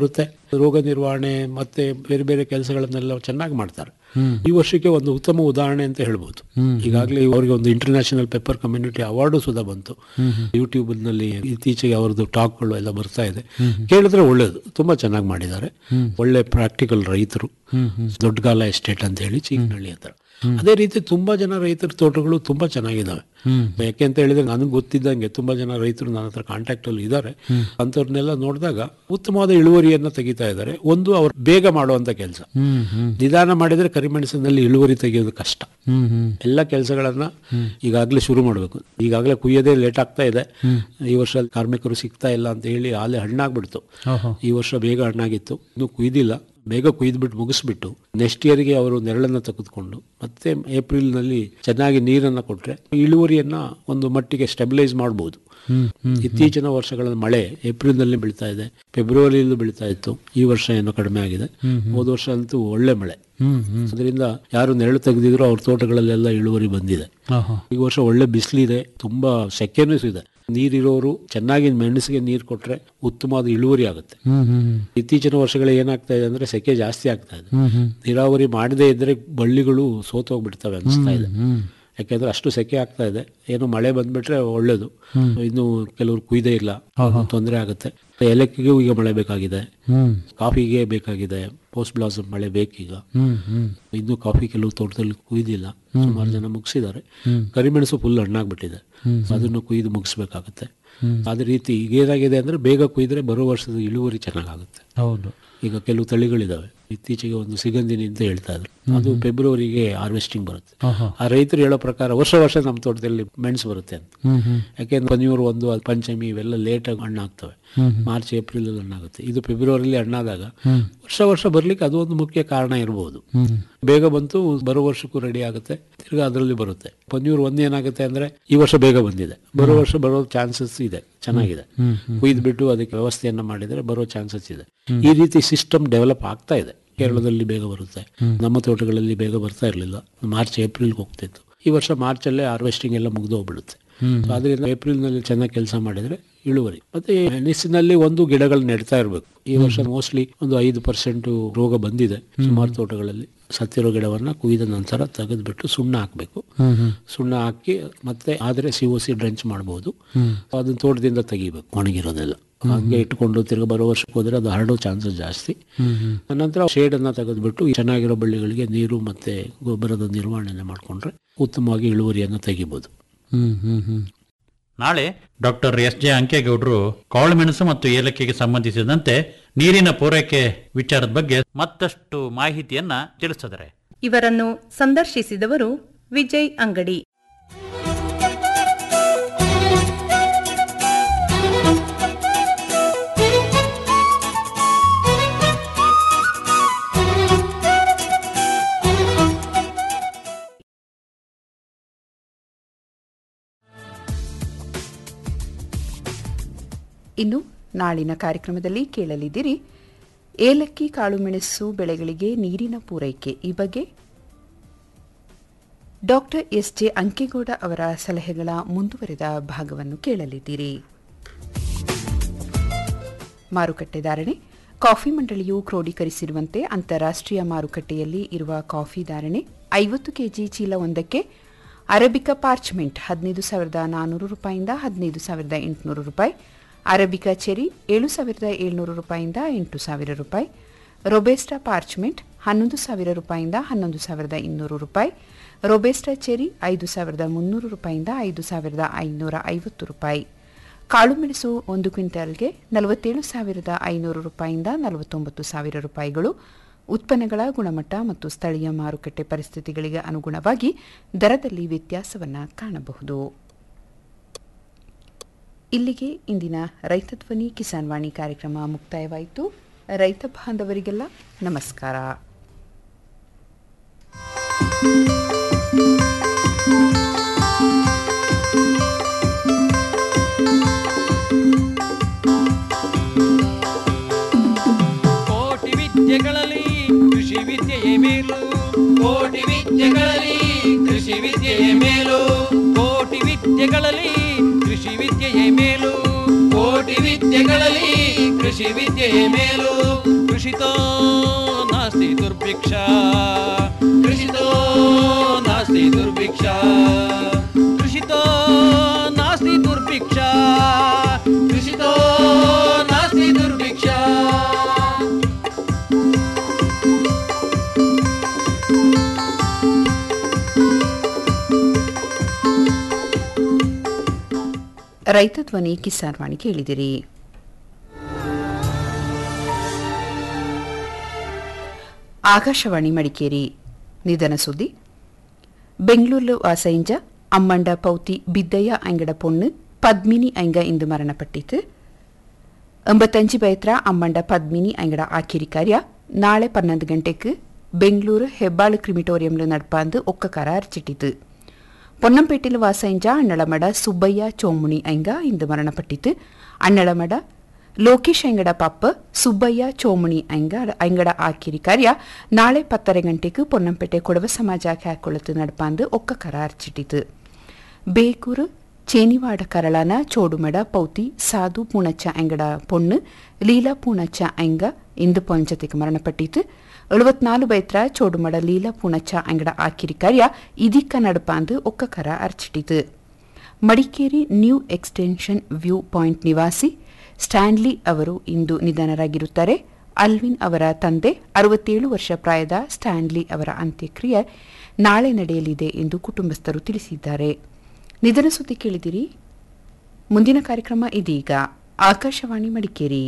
ರೋಗ ನಿರ್ವಹಣೆ ಮತ್ತೆ ಬೇರೆ ಬೇರೆ ಕೆಲಸಗಳನ್ನೆಲ್ಲ ಚೆನ್ನಾಗಿ ಮಾಡ್ತಾರೆ ಈ ವರ್ಷಕ್ಕೆ ಒಂದು ಉತ್ತಮ ಉದಾಹರಣೆ ಅಂತ ಹೇಳ್ಬೋದು ಈಗಾಗಲೇ ಅವರಿಗೆ ಒಂದು ಇಂಟರ್ನ್ಯಾಷನಲ್ ಪೆಪ್ಪರ್ ಕಮ್ಯುನಿಟಿ ಅವಾರ್ಡು ಸುಧಾ ಬಂತು ಯೂಟ್ಯೂಬ್ ನಲ್ಲಿ ಇತ್ತೀಚೆಗೆ ಅವರದ್ದು ಟಾಕ್ಗಳು ಎಲ್ಲ ಬರ್ತಾ ಇದೆ ಕೇಳಿದ್ರೆ ಒಳ್ಳೇದು ತುಂಬಾ ಚೆನ್ನಾಗಿ ಮಾಡಿದ್ದಾರೆ ಒಳ್ಳೆ ಪ್ರಾಕ್ಟಿಕಲ್ ರೈತರು ದೊಡ್ಡಗಾಲ ಎಸ್ಟೇಟ್ ಅಂತ ಹೇಳಿ ಚೀಕನಹಳ್ಳಿ ಹತ್ರ ಅದೇ ರೀತಿ ತುಂಬಾ ಜನ ರೈತರ ತೋಟಗಳು ತುಂಬಾ ಚೆನ್ನಾಗಿದ್ದಾವೆ ಯಾಕೆ ಅಂತ ಹೇಳಿದ್ರೆ ನನಗೆ ಗೊತ್ತಿದ್ದಂಗೆ ತುಂಬಾ ಜನ ರೈತರು ನನ್ನ ಹತ್ರ ಕಾಂಟ್ಯಾಕ್ಟ್ ಅಲ್ಲಿ ಇದ್ದಾರೆ ಅಂಥವ್ರನ್ನೆಲ್ಲ ನೋಡಿದಾಗ ಉತ್ತಮವಾದ ಇಳುವರಿಯನ್ನ ತೆಗಿತಾ ಇದ್ದಾರೆ ಒಂದು ಅವ್ರು ಬೇಗ ಮಾಡುವಂತ ಕೆಲಸ ನಿಧಾನ ಮಾಡಿದ್ರೆ ಕರಿಮೆಣಸಿನಲ್ಲಿ ಇಳುವರಿ ತೆಗೆಯೋದು ಕಷ್ಟ ಎಲ್ಲ ಕೆಲಸಗಳನ್ನ ಈಗಾಗಲೇ ಶುರು ಮಾಡಬೇಕು ಈಗಾಗಲೇ ಕುಯ್ಯೋದೇ ಲೇಟ್ ಆಗ್ತಾ ಇದೆ ಈ ವರ್ಷ ಕಾರ್ಮಿಕರು ಸಿಗ್ತಾ ಇಲ್ಲ ಅಂತ ಹೇಳಿ ಆಲೆ ಹಣ್ಣಾಗ್ಬಿಡ್ತು ಈ ವರ್ಷ ಬೇಗ ಹಣ್ಣಾಗಿತ್ತು ಇನ್ನು ಕುಯ್ದಿಲ್ಲ ಬೇಗ ಕುಯ್ದ್ಬಿಟ್ಟು ಮುಗಿಸ್ಬಿಟ್ಟು ನೆಕ್ಸ್ಟ್ ಇಯರ್ಗೆ ಅವರು ನೆರಳನ್ನ ತೆಗೆದುಕೊಂಡು ಮತ್ತೆ ಏಪ್ರಿಲ್ನಲ್ಲಿ ಚೆನ್ನಾಗಿ ನೀರನ್ನ ಕೊಟ್ರೆ ಇಳುವರಿಯನ್ನ ಒಂದು ಮಟ್ಟಿಗೆ ಸ್ಟೆಬಿಲೈಸ್ ಮಾಡಬಹುದು ಇತ್ತೀಚಿನ ವರ್ಷಗಳ ಮಳೆ ಏಪ್ರಿಲ್ನಲ್ಲಿ ಬೀಳ್ತಾ ಇದೆ ಫೆಬ್ರವರಿಯಲ್ಲೂ ಬೀಳ್ತಾ ಇತ್ತು ಈ ವರ್ಷ ಏನೋ ಕಡಿಮೆ ಆಗಿದೆ ಹೋದ ವರ್ಷ ಅಂತೂ ಒಳ್ಳೆ ಮಳೆ ಅದರಿಂದ ಯಾರು ನೆರಳು ತೆಗೆದಿದ್ರು ಅವ್ರ ತೋಟಗಳಲ್ಲೆಲ್ಲ ಇಳುವರಿ ಬಂದಿದೆ ಈ ವರ್ಷ ಒಳ್ಳೆ ಬಿಸಿಲಿದೆ ತುಂಬಾ ಸೆಕೆನೂ ಇದೆ ನೀರಿರೋರು ಚೆನ್ನಾಗಿ ಮೆಣಸಿಗೆ ನೀರು ಕೊಟ್ರೆ ಉತ್ತಮವಾದ ಇಳುವರಿ ಆಗುತ್ತೆ ಇತ್ತೀಚಿನ ವರ್ಷಗಳು ಏನಾಗ್ತಾ ಇದೆ ಅಂದ್ರೆ ಸೆಕೆ ಜಾಸ್ತಿ ಆಗ್ತಾ ಇದೆ ನೀರಾವರಿ ಮಾಡದೇ ಇದ್ರೆ ಬಳ್ಳಿಗಳು ಸೋತೋಗ್ಬಿಡ್ತವೆ ಅನಿಸ್ತಾ ಇದೆ ಯಾಕೆಂದ್ರೆ ಅಷ್ಟು ಸೆಕೆ ಆಗ್ತಾ ಇದೆ ಏನು ಮಳೆ ಬಂದ್ಬಿಟ್ರೆ ಒಳ್ಳೇದು ಇನ್ನು ಕೆಲವರು ಕುಯ್ದೇ ಇಲ್ಲ ತೊಂದರೆ ಆಗುತ್ತೆ ಏಲಕ್ಕಿಗೂ ಈಗ ಮಳೆ ಬೇಕಾಗಿದೆ ಕಾಫಿಗೆ ಬೇಕಾಗಿದೆ ಪೋಸ್ಟ್ ಬ್ಲಾಸಮ್ ಮಳೆ ಬೇಕೀಗ ಇನ್ನು ಕಾಫಿ ಕೆಲವು ತೋಟದಲ್ಲಿ ಕುಯ್ದಿಲ್ಲ ಸುಮಾರು ಜನ ಮುಗಿಸಿದ್ದಾರೆ ಕರಿಮೆಣಸು ಫುಲ್ ಹಣ್ಣಾಗ್ಬಿಟ್ಟಿದೆ ಅದನ್ನು ಕುಯ್ದು ಮುಗಿಸ್ಬೇಕಾಗತ್ತೆ ಅದೇ ರೀತಿ ಈಗ ಏನಾಗಿದೆ ಅಂದ್ರೆ ಬೇಗ ಕುಯ್ದ್ರೆ ಬರೋ ವರ್ಷದ ಇಳುವರಿ ಚೆನ್ನಾಗಾಗುತ್ತೆ ಹೌದು ಈಗ ಕೆಲವು ತಳಿಗಳಿದಾವೆ ಇತ್ತೀಚೆಗೆ ಒಂದು ಸಿಗಂದಿನಿ ಅಂತ ಹೇಳ್ತಾ ಇದ್ರು ಅದು ಫೆಬ್ರವರಿಗೆ ಹಾರ್ವೆಸ್ಟಿಂಗ್ ಬರುತ್ತೆ ಆ ರೈತರು ಹೇಳೋ ಪ್ರಕಾರ ವರ್ಷ ವರ್ಷ ನಮ್ಮ ತೋಟದಲ್ಲಿ ಮೆಣಸು ಬರುತ್ತೆ ಅಂತ ಯಾಕೆಂದ್ರೆ ಪನಿಯೂರು ಒಂದು ಅದು ಪಂಚಮಿ ಇವೆಲ್ಲ ಲೇಟಾಗಿ ಹಣ್ಣಾಗ್ತವೆ ಮಾರ್ಚ್ ಏಪ್ರಿಲ್ ಅಲ್ಲಿ ಹಣ್ಣಾಗುತ್ತೆ ಇದು ಫೆಬ್ರವರಿಲಿ ಹಣ್ಣಾದಾಗ ವರ್ಷ ವರ್ಷ ಬರ್ಲಿಕ್ಕೆ ಅದು ಒಂದು ಮುಖ್ಯ ಕಾರಣ ಇರಬಹುದು ಬೇಗ ಬಂತು ಬರೋ ವರ್ಷಕ್ಕೂ ರೆಡಿ ಆಗುತ್ತೆ ತಿರ್ಗಾ ಅದರಲ್ಲಿ ಬರುತ್ತೆ ಪನ್ನೀರ್ ಒಂದ್ ಏನಾಗುತ್ತೆ ಅಂದ್ರೆ ಈ ವರ್ಷ ಬೇಗ ಬಂದಿದೆ ಬರೋ ವರ್ಷ ಬರೋ ಚಾನ್ಸಸ್ ಇದೆ ಚೆನ್ನಾಗಿದೆ ಕುಯ್ದ್ಬಿಟ್ಟು ಅದಕ್ಕೆ ವ್ಯವಸ್ಥೆಯನ್ನ ಮಾಡಿದ್ರೆ ಬರೋ ಚಾನ್ಸಸ್ ಇದೆ ಈ ರೀತಿ ಸಿಸ್ಟಮ್ ಡೆವಲಪ್ ಆಗ್ತಾ ಇದೆ ಕೇರಳದಲ್ಲಿ ಬೇಗ ಬರುತ್ತೆ ನಮ್ಮ ತೋಟಗಳಲ್ಲಿ ಬೇಗ ಬರ್ತಾ ಇರಲಿಲ್ಲ ಮಾರ್ಚ್ ಏಪ್ರಿಲ್ಗೆ ಹೋಗ್ತಿತ್ತು ಈ ವರ್ಷ ಮಾರ್ಚ್ ಅಲ್ಲೇ ಹಾರ್ವೆಸ್ಟಿಂಗ್ ಎಲ್ಲ ಮುಗ್ದು ಹೋಗ್ಬಿಡುತ್ತೆ ಸೊ ಅದರಿಂದ ಏಪ್ರಿಲ್ ನಲ್ಲಿ ಚೆನ್ನಾಗಿ ಕೆಲಸ ಮಾಡಿದ್ರೆ ಇಳುವರಿ ಮತ್ತೆ ಮೆಣಸಿನಲ್ಲಿ ಒಂದು ಗಿಡಗಳು ನೆಡ್ತಾ ಇರಬೇಕು ಈ ವರ್ಷ ಮೋಸ್ಟ್ಲಿ ಒಂದು ಐದು ಪರ್ಸೆಂಟ್ ರೋಗ ಬಂದಿದೆ ಸುಮಾರು ತೋಟಗಳಲ್ಲಿ ಸತ್ತಿರೋ ಗಿಡವನ್ನ ಕುಯ್ದ ನಂತರ ತೆಗೆದ್ಬಿಟ್ಟು ಸುಣ್ಣ ಹಾಕಬೇಕು ಸುಣ್ಣ ಹಾಕಿ ಮತ್ತೆ ಆದ್ರೆ ಸಿ ಒ ಸಿ ಡ್ರೆಂಚ್ ಮಾಡಬಹುದು ಅದನ್ನ ತೋಟದಿಂದ ತೆಗಿಬೇಕು ಒಣಗಿರೋದೆಲ್ಲ ಹಂಗೆ ಇಟ್ಕೊಂಡು ತಿರ್ಗಿ ಬರೋ ವರ್ಷಕ್ಕೆ ಹೋದ್ರೆ ಅದು ಹರಡೋ ಚಾನ್ಸಸ್ ಜಾಸ್ತಿ ನಂತರ ಶೇಡ್ ಅನ್ನ ತೆಗೆದ್ಬಿಟ್ಟು ಈ ಚೆನ್ನಾಗಿರೋ ಬಳ್ಳಿಗಳಿಗೆ ನೀರು ಮತ್ತೆ ಗೊಬ್ಬರದ ನಿರ್ವಹಣೆ ಮಾಡ್ಕೊಂಡ್ರೆ ಉತ್ತಮವಾಗಿ ಇಳುವರಿಯನ್ನು ತೆಗಿಬಹುದು ನಾಳೆ ಡಾಕ್ಟರ್ ಎಸ್ ಜೆ ಅಂಕೇಗೌಡರು ಕಾಳುಮೆಣಸು ಮತ್ತು ಏಲಕ್ಕಿಗೆ ಸಂಬಂಧಿಸಿದಂತೆ ನೀರಿನ ಪೂರೈಕೆ ವಿಚಾರದ ಬಗ್ಗೆ ಮತ್ತಷ್ಟು ಮಾಹಿತಿಯನ್ನ ತಿಳಿಸಿದ್ದಾರೆ ಇವರನ್ನು ಸಂದರ್ಶಿಸಿದವರು ವಿಜಯ್ ಅಂಗಡಿ ಇನ್ನು ನಾಳಿನ ಕಾರ್ಯಕ್ರಮದಲ್ಲಿ ಕೇಳಲಿದ್ದೀರಿ ಏಲಕ್ಕಿ ಕಾಳುಮೆಣಸು ಬೆಳೆಗಳಿಗೆ ನೀರಿನ ಪೂರೈಕೆ ಈ ಬಗ್ಗೆ ಡಾಕ್ಟರ್ ಎಸ್ ಜೆ ಅಂಕೇಗೌಡ ಅವರ ಸಲಹೆಗಳ ಮುಂದುವರೆದ ಭಾಗವನ್ನು ಕೇಳಲಿದ್ದೀರಿ ಮಾರುಕಟ್ಟೆ ಧಾರಣೆ ಕಾಫಿ ಮಂಡಳಿಯು ಕ್ರೋಢೀಕರಿಸಿರುವಂತೆ ಅಂತಾರಾಷ್ಟ್ರೀಯ ಮಾರುಕಟ್ಟೆಯಲ್ಲಿ ಇರುವ ಕಾಫಿ ಧಾರಣೆ ಐವತ್ತು ಕೆಜಿ ಚೀಲವೊಂದಕ್ಕೆ ಅರಬಿಕಾ ಪಾರ್ಚ್ಮೆಂಟ್ ಹದಿನೈದು ಸಾವಿರದ ನಾನ್ನೂರು ರೂಪಾಯಿಂದ ಹದಿನೈದು ಸಾವಿರದ ಎಂಟುನೂರು ರೂಪಾಯಿ ಅರಬಿಕಾ ಚೆರಿ ಏಳು ಸಾವಿರದ ಏಳ್ನೂರು ರೂಪಾಯಿಂದ ಎಂಟು ಸಾವಿರ ರೂಪಾಯಿ ರೊಬೆಸ್ಟಾ ಪಾರ್ಚ್ಮೆಂಟ್ ಹನ್ನೊಂದು ಸಾವಿರ ರೂಪಾಯಿಂದ ಹನ್ನೊಂದು ಸಾವಿರದ ಇನ್ನೂರು ರೂಪಾಯಿ ರೊಬೆಸ್ಟಾ ಚೆರಿ ಐದು ಸಾವಿರದ ಮುನ್ನೂರು ರೂಪಾಯಿಂದ ಐದು ಸಾವಿರದ ಐನೂರ ಐವತ್ತು ರೂಪಾಯಿ ಕಾಳುಮೆಣಸು ಒಂದು ಕ್ವಿಂಟಾಲ್ಗೆ ನಲವತ್ತೇಳು ಸಾವಿರದ ಐನೂರು ರೂಪಾಯಿಂದ ನಲವತ್ತೊಂಬತ್ತು ಸಾವಿರ ರೂಪಾಯಿಗಳು ಉತ್ಪನ್ನಗಳ ಗುಣಮಟ್ಟ ಮತ್ತು ಸ್ಥಳೀಯ ಮಾರುಕಟ್ಟೆ ಪರಿಸ್ಥಿತಿಗಳಿಗೆ ಅನುಗುಣವಾಗಿ ದರದಲ್ಲಿ ವ್ಯತ್ಯಾಸವನ್ನು ಕಾಣಬಹುದು ಇಲ್ಲಿಗೆ ಇಂದಿನ ರೈತ ಧ್ವನಿ ಕಿಸಾನ್ ವಾಣಿ ಕಾರ್ಯಕ್ರಮ ಮುಕ್ತಾಯವಾಯಿತು ರೈತ ಬಾಂಧವರಿಗೆಲ್ಲ ನಮಸ್ಕಾರ ಕೋಟಿ ವಿದ್ಯೆಗಳಲ್ಲಿ ಕೃಷಿ ವಿದ್ಯೆಯೇ ಮೇಲು ಕೋಟಿ ವಿದ್ಯೆಗಳಲ್ಲಿ ಕೃಷಿ ವಿದ್ಯೆಯೇ ಮೇಲು ಕೋಟಿ ವಿದ್ಯೆಗಳಲ್ಲಿ ಕೃಷಿ ವಿದ್ಯೆಯೇ ಮೇಲು ಕೋಟಿ ವಿದ್ಯೆಗಳಲ್ಲಿ ಕೃಷಿ ವಿದ್ಯೆಯೇ ಮೇಲು ಕೃಷಿ ಕೃಷಿತೋ ನಾಸ್ತಿ ದುರ್ಭಿಕ್ಷ ಕೃಷಿತೋ ನಾಸ್ತಿ ದುರ್ಭಿಕ್ಷ ಕೃಷಿತೋ ನಾಸ್ತಿ ದುರ್ಭಿಕ್ಷ ಕೃಷಿತೋ ನಾಸ್ತಿ ದುರ್ಭಿಕ್ಷ ರೈತ ಧ್ವನಿ ಕಿಸಾನ್ ವಾಣಿ ಕೇಳಿದಿರಿ ಆಕಾಶವಾಣಿ ಮಡಿಕೇರಿ ನಿಧನ ಸುದ್ದಿ ಬೆಂಗಳೂರು ವಾಸೈಂಜ ಅಮ್ಮಂಡ ಪೌತಿ ಬಿದ್ದಯ್ಯ ಅಂಗಡ ಪೊಣ್ಣು ಪದ್ಮಿನಿ ಅಂಗ ಇಂದು ಮರಣಪಟ್ಟಿತು ಎಂಬತ್ತಂಜು ಬೈತ್ರ ಅಮ್ಮಂಡ ಪದ್ಮಿನಿ ಅಂಗಡ ಆಕಿರಿ ಕಾರ್ಯ ನಾಳೆ ಪನ್ನೊಂದು ಗಂಟೆಗೆ ಬೆಂಗಳೂರು ಹೆಬ್ಬಾಳು ಕ್ರಿಮಿಟೋರಿಯಂಲು ನಡ್ಪಾಂದು ಒಕ್ಕ ಕರ ಅರ್ಚಿಟ್ಟಿತು பொன்னம்பேட்டில் வாசைஞ்ச அண்ணளமட சுப்பையா சோமுனி ஐங்க இந்த மரணப்பட்டித்து அண்ணளமட ಲೋಕೇಶ್ ಐಂಗಡ ಪಪ್ಪ ಸುಬ್ಬಯ್ಯ ಚೋಮುಣಿ ಐಂಗ ಐಂಗಡ ಆಕಿರಿ ಕಾರ್ಯ ನಾಳೆ ಪತ್ತರ ಗಂಟೆಗೆ ಪೊನ್ನಂಪೇಟೆ ಕೊಡವ ಸಮಾಜಕ್ಕೆ ಹಾಕೊಳ್ಳುತ್ತು ನಡ್ಪಾಂದು ಒಕ್ಕ ಕರ ಅರ್ಚಿಟ್ಟಿತು ಬೇಕೂರು ಚೇನಿವಾಡ ಕರಳನ ಚೋಡುಮಡ ಪೌತಿ ಸಾಧು ಪೂಣಚ್ಚ ಐಂಗಡ ಪೊಣ್ಣು ಲೀಲಾ ಪೂಣಚ್ಚ ಐಂಗ ಇಂದು ಪೊಂಚತೆಗೆ ಮರಣಪಟ್ಟಿತು எழுபத்தினாலு பைத்ரா சோடுமட லீல புனச்ச ಅಂಗಡ ಆಕಿರಿ ಕಾರ್ಯ ಇದೀಕ್ಕ ನಡಪಾಂದು ಒಕ್ಕ ಕರ ಅರ್ಚಿಟ್ಟಿತು Madikeri new extension view point ನಿವಾಸಿ ಸ್ಟ್ಯಾನ್ಲಿ ಅವರು ಇಂದು ನಿಧನರಾಗಿರುತ್ತಾರೆ ಅಲ್ವಿನ್ ಅವರ ತಂದೆ ಅರವತ್ತೇಳು ವರ್ಷ ಪ್ರಾಯದ ಸ್ಟ್ಯಾನ್ಲಿ ಅವರ ಅಂತ್ಯಕ್ರಿಯೆ ನಾಳೆ ನಡೆಯಲಿದೆ ಎಂದು ಕುಟುಂಬಸ್ಥರು ತಿಳಿಸಿದ್ದಾರೆ ನಿಧನ ಸುದ್ದಿ ಕೇಳಿದಿರಿ ಮುಂದಿನ ಕಾರ್ಯಕ್ರಮ ಇದೀಗ ಆಕಾಶವಾಣಿ ಮಡಿಕೇರಿ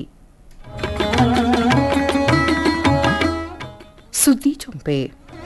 ಸುದ್ದಿ ಚೊಂಪೆ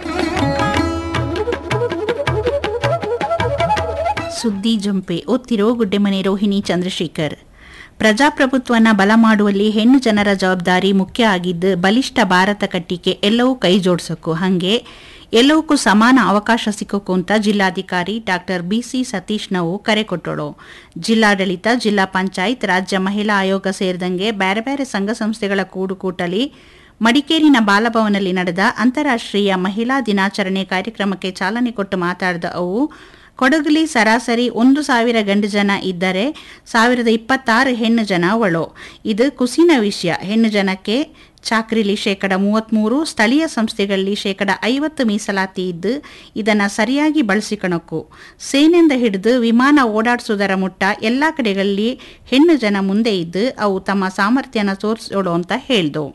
ಸುದ್ದಿ ಜಂಪೆ ಓದ್ತಿರೋ ಗುಡ್ಡೆಮನೆ ರೋಹಿಣಿ ಚಂದ್ರಶೇಖರ್ ಪ್ರಜಾಪ್ರಭುತ್ವನ ಬಲ ಮಾಡುವಲ್ಲಿ ಹೆಣ್ಣು ಜನರ ಜವಾಬ್ದಾರಿ ಮುಖ್ಯ ಆಗಿದ್ದು ಬಲಿಷ್ಠ ಭಾರತ ಕಟ್ಟಿಗೆ ಎಲ್ಲವೂ ಕೈ ಜೋಡಿಸೋಕು ಹಂಗೆ ಎಲ್ಲವಕ್ಕೂ ಸಮಾನ ಅವಕಾಶ ಸಿಕ್ಕೋಕು ಅಂತ ಜಿಲ್ಲಾಧಿಕಾರಿ ಡಾಕ್ಟರ್ ಬಿಸಿ ಸತೀಶ್ ನಾವು ಕರೆ ಕೊಟ್ಟಳು ಜಿಲ್ಲಾಡಳಿತ ಜಿಲ್ಲಾ ಪಂಚಾಯತ್ ರಾಜ್ಯ ಮಹಿಳಾ ಆಯೋಗ ಸೇರಿದಂಗೆ ಬೇರೆ ಬೇರೆ ಸಂಘ ಸಂಸ್ಥೆಗಳ ಕೂಡುಕೂಟಲಿ ಮಡಿಕೇರಿನ ಬಾಲಭವನಲ್ಲಿ ನಡೆದ ಅಂತಾರಾಷ್ಟ್ರೀಯ ಮಹಿಳಾ ದಿನಾಚರಣೆ ಕಾರ್ಯಕ್ರಮಕ್ಕೆ ಚಾಲನೆ ಕೊಟ್ಟು ಮಾತಾಡಿದ ಅವು ಕೊಡಗಲಿ ಸರಾಸರಿ ಒಂದು ಸಾವಿರ ಗಂಡು ಜನ ಇದ್ದರೆ ಸಾವಿರದ ಇಪ್ಪತ್ತಾರು ಹೆಣ್ಣು ಜನ ಒಳೋ ಇದು ಕುಸಿನ ವಿಷಯ ಹೆಣ್ಣು ಜನಕ್ಕೆ ಚಾಕ್ರಿಲಿ ಶೇಕಡ ಮೂವತ್ತ್ಮೂರು ಸ್ಥಳೀಯ ಸಂಸ್ಥೆಗಳಲ್ಲಿ ಶೇಕಡ ಐವತ್ತು ಮೀಸಲಾತಿ ಇದ್ದು ಇದನ್ನು ಸರಿಯಾಗಿ ಬಳಸಿಕೊಳ್ಳೋಕು ಸೇನೆಯಿಂದ ಹಿಡಿದು ವಿಮಾನ ಓಡಾಡಿಸುವುದರ ಮುಟ್ಟ ಎಲ್ಲ ಕಡೆಗಳಲ್ಲಿ ಹೆಣ್ಣು ಜನ ಮುಂದೆ ಇದ್ದು ಅವು ತಮ್ಮ ಸಾಮರ್ಥ್ಯನ ತೋರಿಸೋಳು ಅಂತ ಹೇಳ್ದು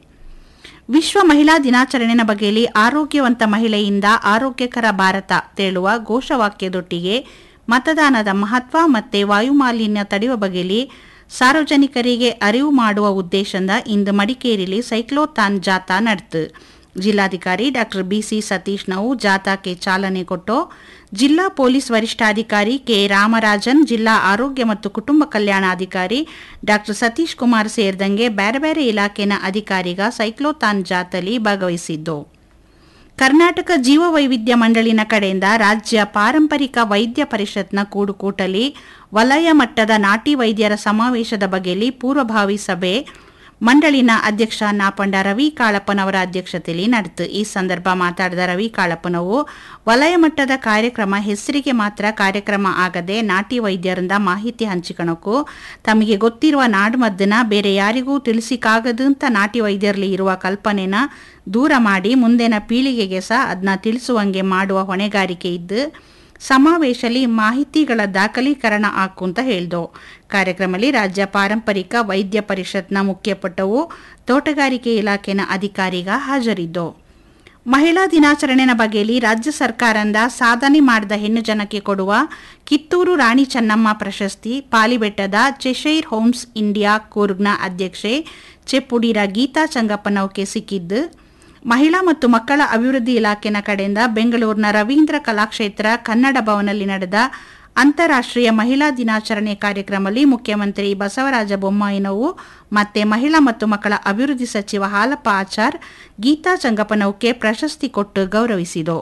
ವಿಶ್ವ ಮಹಿಳಾ ದಿನಾಚರಣೆಯ ಬಗೆಯಲ್ಲಿ ಆರೋಗ್ಯವಂತ ಮಹಿಳೆಯಿಂದ ಆರೋಗ್ಯಕರ ಭಾರತ ತೇಳುವ ಘೋಷವಾಕ್ಯದೊಟ್ಟಿಗೆ ಮತದಾನದ ಮಹತ್ವ ಮತ್ತೆ ವಾಯುಮಾಲಿನ್ಯ ತಡೆಯುವ ಬಗೆಯಲ್ಲಿ ಸಾರ್ವಜನಿಕರಿಗೆ ಅರಿವು ಮಾಡುವ ಉದ್ದೇಶದಿಂದ ಇಂದು ಮಡಿಕೇರಿಯಲ್ಲಿ ಸೈಕ್ಲೋಥಾನ್ ಜಾಥಾ ನಡೆತು ಜಿಲ್ಲಾಧಿಕಾರಿ ಡಾಕ್ಟರ್ ಬಿಸಿ ಸತೀಶ್ ನಾವು ಜಾಥಾಕ್ಕೆ ಚಾಲನೆ ಕೊಟ್ಟು ಜಿಲ್ಲಾ ಪೊಲೀಸ್ ವರಿಷ್ಠಾಧಿಕಾರಿ ಕೆ ರಾಮರಾಜನ್ ಜಿಲ್ಲಾ ಆರೋಗ್ಯ ಮತ್ತು ಕುಟುಂಬ ಕಲ್ಯಾಣಾಧಿಕಾರಿ ಡಾಕ್ಟರ್ ಸತೀಶ್ ಕುಮಾರ್ ಸೇರಿದಂಗೆ ಬೇರೆ ಬೇರೆ ಇಲಾಖೆನ ಅಧಿಕಾರಿಗ ಸೈಕ್ಲೋಥಾನ್ ಜಾಥಾಲಿ ಭಾಗವಹಿಸಿದ್ದು ಕರ್ನಾಟಕ ಜೀವ ವೈವಿಧ್ಯ ಮಂಡಳಿನ ಕಡೆಯಿಂದ ರಾಜ್ಯ ಪಾರಂಪರಿಕ ವೈದ್ಯ ಪರಿಷತ್ನ ಕೂಡುಕೂಟಲಿ ವಲಯ ಮಟ್ಟದ ನಾಟಿ ವೈದ್ಯರ ಸಮಾವೇಶದ ಬಗೆಯಲ್ಲಿ ಪೂರ್ವಭಾವಿ ಸಭೆ ಮಂಡಳಿನ ಅಧ್ಯಕ್ಷ ನಾಪಂಡ ರವಿ ಕಾಳಪ್ಪನವರ ಅಧ್ಯಕ್ಷತೆಯಲ್ಲಿ ನಡೆತು ಈ ಸಂದರ್ಭ ಮಾತಾಡಿದ ರವಿ ಕಾಳಪ್ಪನವು ವಲಯ ಮಟ್ಟದ ಕಾರ್ಯಕ್ರಮ ಹೆಸರಿಗೆ ಮಾತ್ರ ಕಾರ್ಯಕ್ರಮ ಆಗದೆ ನಾಟಿ ವೈದ್ಯರಿಂದ ಮಾಹಿತಿ ಹಂಚಿಕೊಳ್ಳೋಕು ತಮಗೆ ಗೊತ್ತಿರುವ ನಾಡುಮದ್ದನ್ನ ಬೇರೆ ಯಾರಿಗೂ ತಿಳಿಸಿಕಾಗದು ಅಂತ ನಾಟಿ ವೈದ್ಯರಲ್ಲಿ ಇರುವ ಕಲ್ಪನೆನ ದೂರ ಮಾಡಿ ಮುಂದಿನ ಪೀಳಿಗೆಗೆ ಸಹ ಅದನ್ನ ತಿಳಿಸುವಂಗೆ ಮಾಡುವ ಹೊಣೆಗಾರಿಕೆ ಇದ್ದು ಸಮಾವೇಶದಲ್ಲಿ ಮಾಹಿತಿಗಳ ದಾಖಲೀಕರಣ ಹಾಕು ಅಂತ ಹೇಳ್ದು ಕಾರ್ಯಕ್ರಮದಲ್ಲಿ ರಾಜ್ಯ ಪಾರಂಪರಿಕ ವೈದ್ಯ ಪರಿಷತ್ನ ಮುಖ್ಯಪಟ್ಟವು ತೋಟಗಾರಿಕೆ ಇಲಾಖೆನ ಅಧಿಕಾರಿಗ ಹಾಜರಿದ್ದು ಮಹಿಳಾ ದಿನಾಚರಣೆನ ಬಗೆಯಲ್ಲಿ ರಾಜ್ಯ ಸರ್ಕಾರದಿಂದ ಸಾಧನೆ ಮಾಡಿದ ಹೆಣ್ಣು ಜನಕ್ಕೆ ಕೊಡುವ ಕಿತ್ತೂರು ರಾಣಿ ಚೆನ್ನಮ್ಮ ಪ್ರಶಸ್ತಿ ಪಾಲಿಬೆಟ್ಟದ ಚೆಶೈರ್ ಹೋಮ್ಸ್ ಇಂಡಿಯಾ ಕೂರ್ಗ್ನ ಅಧ್ಯಕ್ಷೆ ಚೆಪ್ಪುಡಿರ ಗೀತಾ ಚಂಗಪ್ಪನವಕ್ಕೆ ಸಿಕ್ಕಿದ್ದು ಮಹಿಳಾ ಮತ್ತು ಮಕ್ಕಳ ಅಭಿವೃದ್ಧಿ ಇಲಾಖೆನ ಕಡೆಯಿಂದ ಬೆಂಗಳೂರಿನ ರವೀಂದ್ರ ಕಲಾಕ್ಷೇತ್ರ ಕನ್ನಡ ಭವನಲ್ಲಿ ನಡೆದ ಅಂತಾರಾಷ್ಟ್ರೀಯ ಮಹಿಳಾ ದಿನಾಚರಣೆ ಕಾರ್ಯಕ್ರಮದಲ್ಲಿ ಮುಖ್ಯಮಂತ್ರಿ ಬಸವರಾಜ ಬೊಮ್ಮಾಯಿನವು ಮತ್ತೆ ಮಹಿಳಾ ಮತ್ತು ಮಕ್ಕಳ ಅಭಿವೃದ್ಧಿ ಸಚಿವ ಹಾಲಪ್ಪ ಆಚಾರ್ ಗೀತಾ ಚಂಗಪ್ಪನವಕ್ಕೆ ಪ್ರಶಸ್ತಿ ಕೊಟ್ಟು ಗೌರವಿಸಿದರು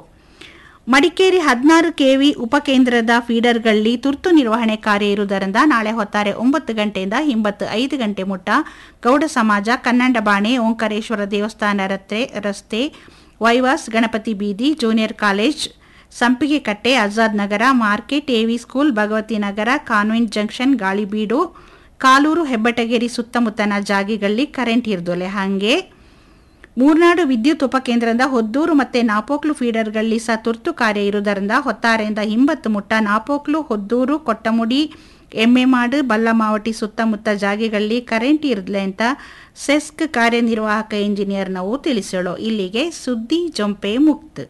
ಮಡಿಕೇರಿ ಹದಿನಾರು ಕೆವಿ ಉಪಕೇಂದ್ರದ ಫೀಡರ್ಗಳಲ್ಲಿ ತುರ್ತು ನಿರ್ವಹಣೆ ಕಾರ್ಯ ಇರುವುದರಿಂದ ನಾಳೆ ಹೊತ್ತಾರೆ ಒಂಬತ್ತು ಗಂಟೆಯಿಂದ ಹಿಂಬತ್ತು ಐದು ಗಂಟೆ ಮುಟ್ಟ ಗೌಡ ಸಮಾಜ ಕನ್ನಂಡಬಾಣೆ ಓಂಕಾರೇಶ್ವರ ದೇವಸ್ಥಾನ ರಸ್ತೆ ರಸ್ತೆ ವೈವಾಸ್ ಗಣಪತಿ ಬೀದಿ junior college Sampigekatte Azad Nagar market AV school Bhagavathi Nagar convent junction Galibeedu Kaloor Hebbettageri ಸುತ್ತಮುತ್ತನ ಜಾಗಿಗಳಲ್ಲಿ ಕರೆಂಟ್ ಇರ್ದೊಲೆ ಹಾಗೆ ಮೂರ್ನಾಡು ವಿದ್ಯುತ್ ಉಪಕೇಂದ್ರದಿಂದ ಹೊದ್ದೂರು ಮತ್ತೆ ನಾಪೋಕ್ಲು ಫೀಡರ್ಗಳಲ್ಲಿ ಸಹ ತುರ್ತು ಕಾರ್ಯ ಇರುವುದರಿಂದ ಹೊತ್ತಾರೆಯಿಂದ ಹಿಂಬತ್ತು ಮುಟ್ಟ ನಾಪೋಕ್ಲು ಹೊದ್ದೂರು ಕೊಟ್ಟಮುಡಿ ಎಮ್ಮೆಮಾಡು ಬಲ್ಲಮಾವಟಿ ಸುತ್ತಮುತ್ತ ಜಾಗೆಗಳಲ್ಲಿ ಕರೆಂಟ್ ಇರಲಿ ಅಂತ ಸೆಸ್ಕ್ ಕಾರ್ಯನಿರ್ವಾಹಕ ಇಂಜಿನಿಯರ್ ನಾವು ತಿಳಿಸೋಳು ಇಲ್ಲಿಗೆ ಸುದ್ದಿ ಜೊಂಪೆ ಮುಕ್ತ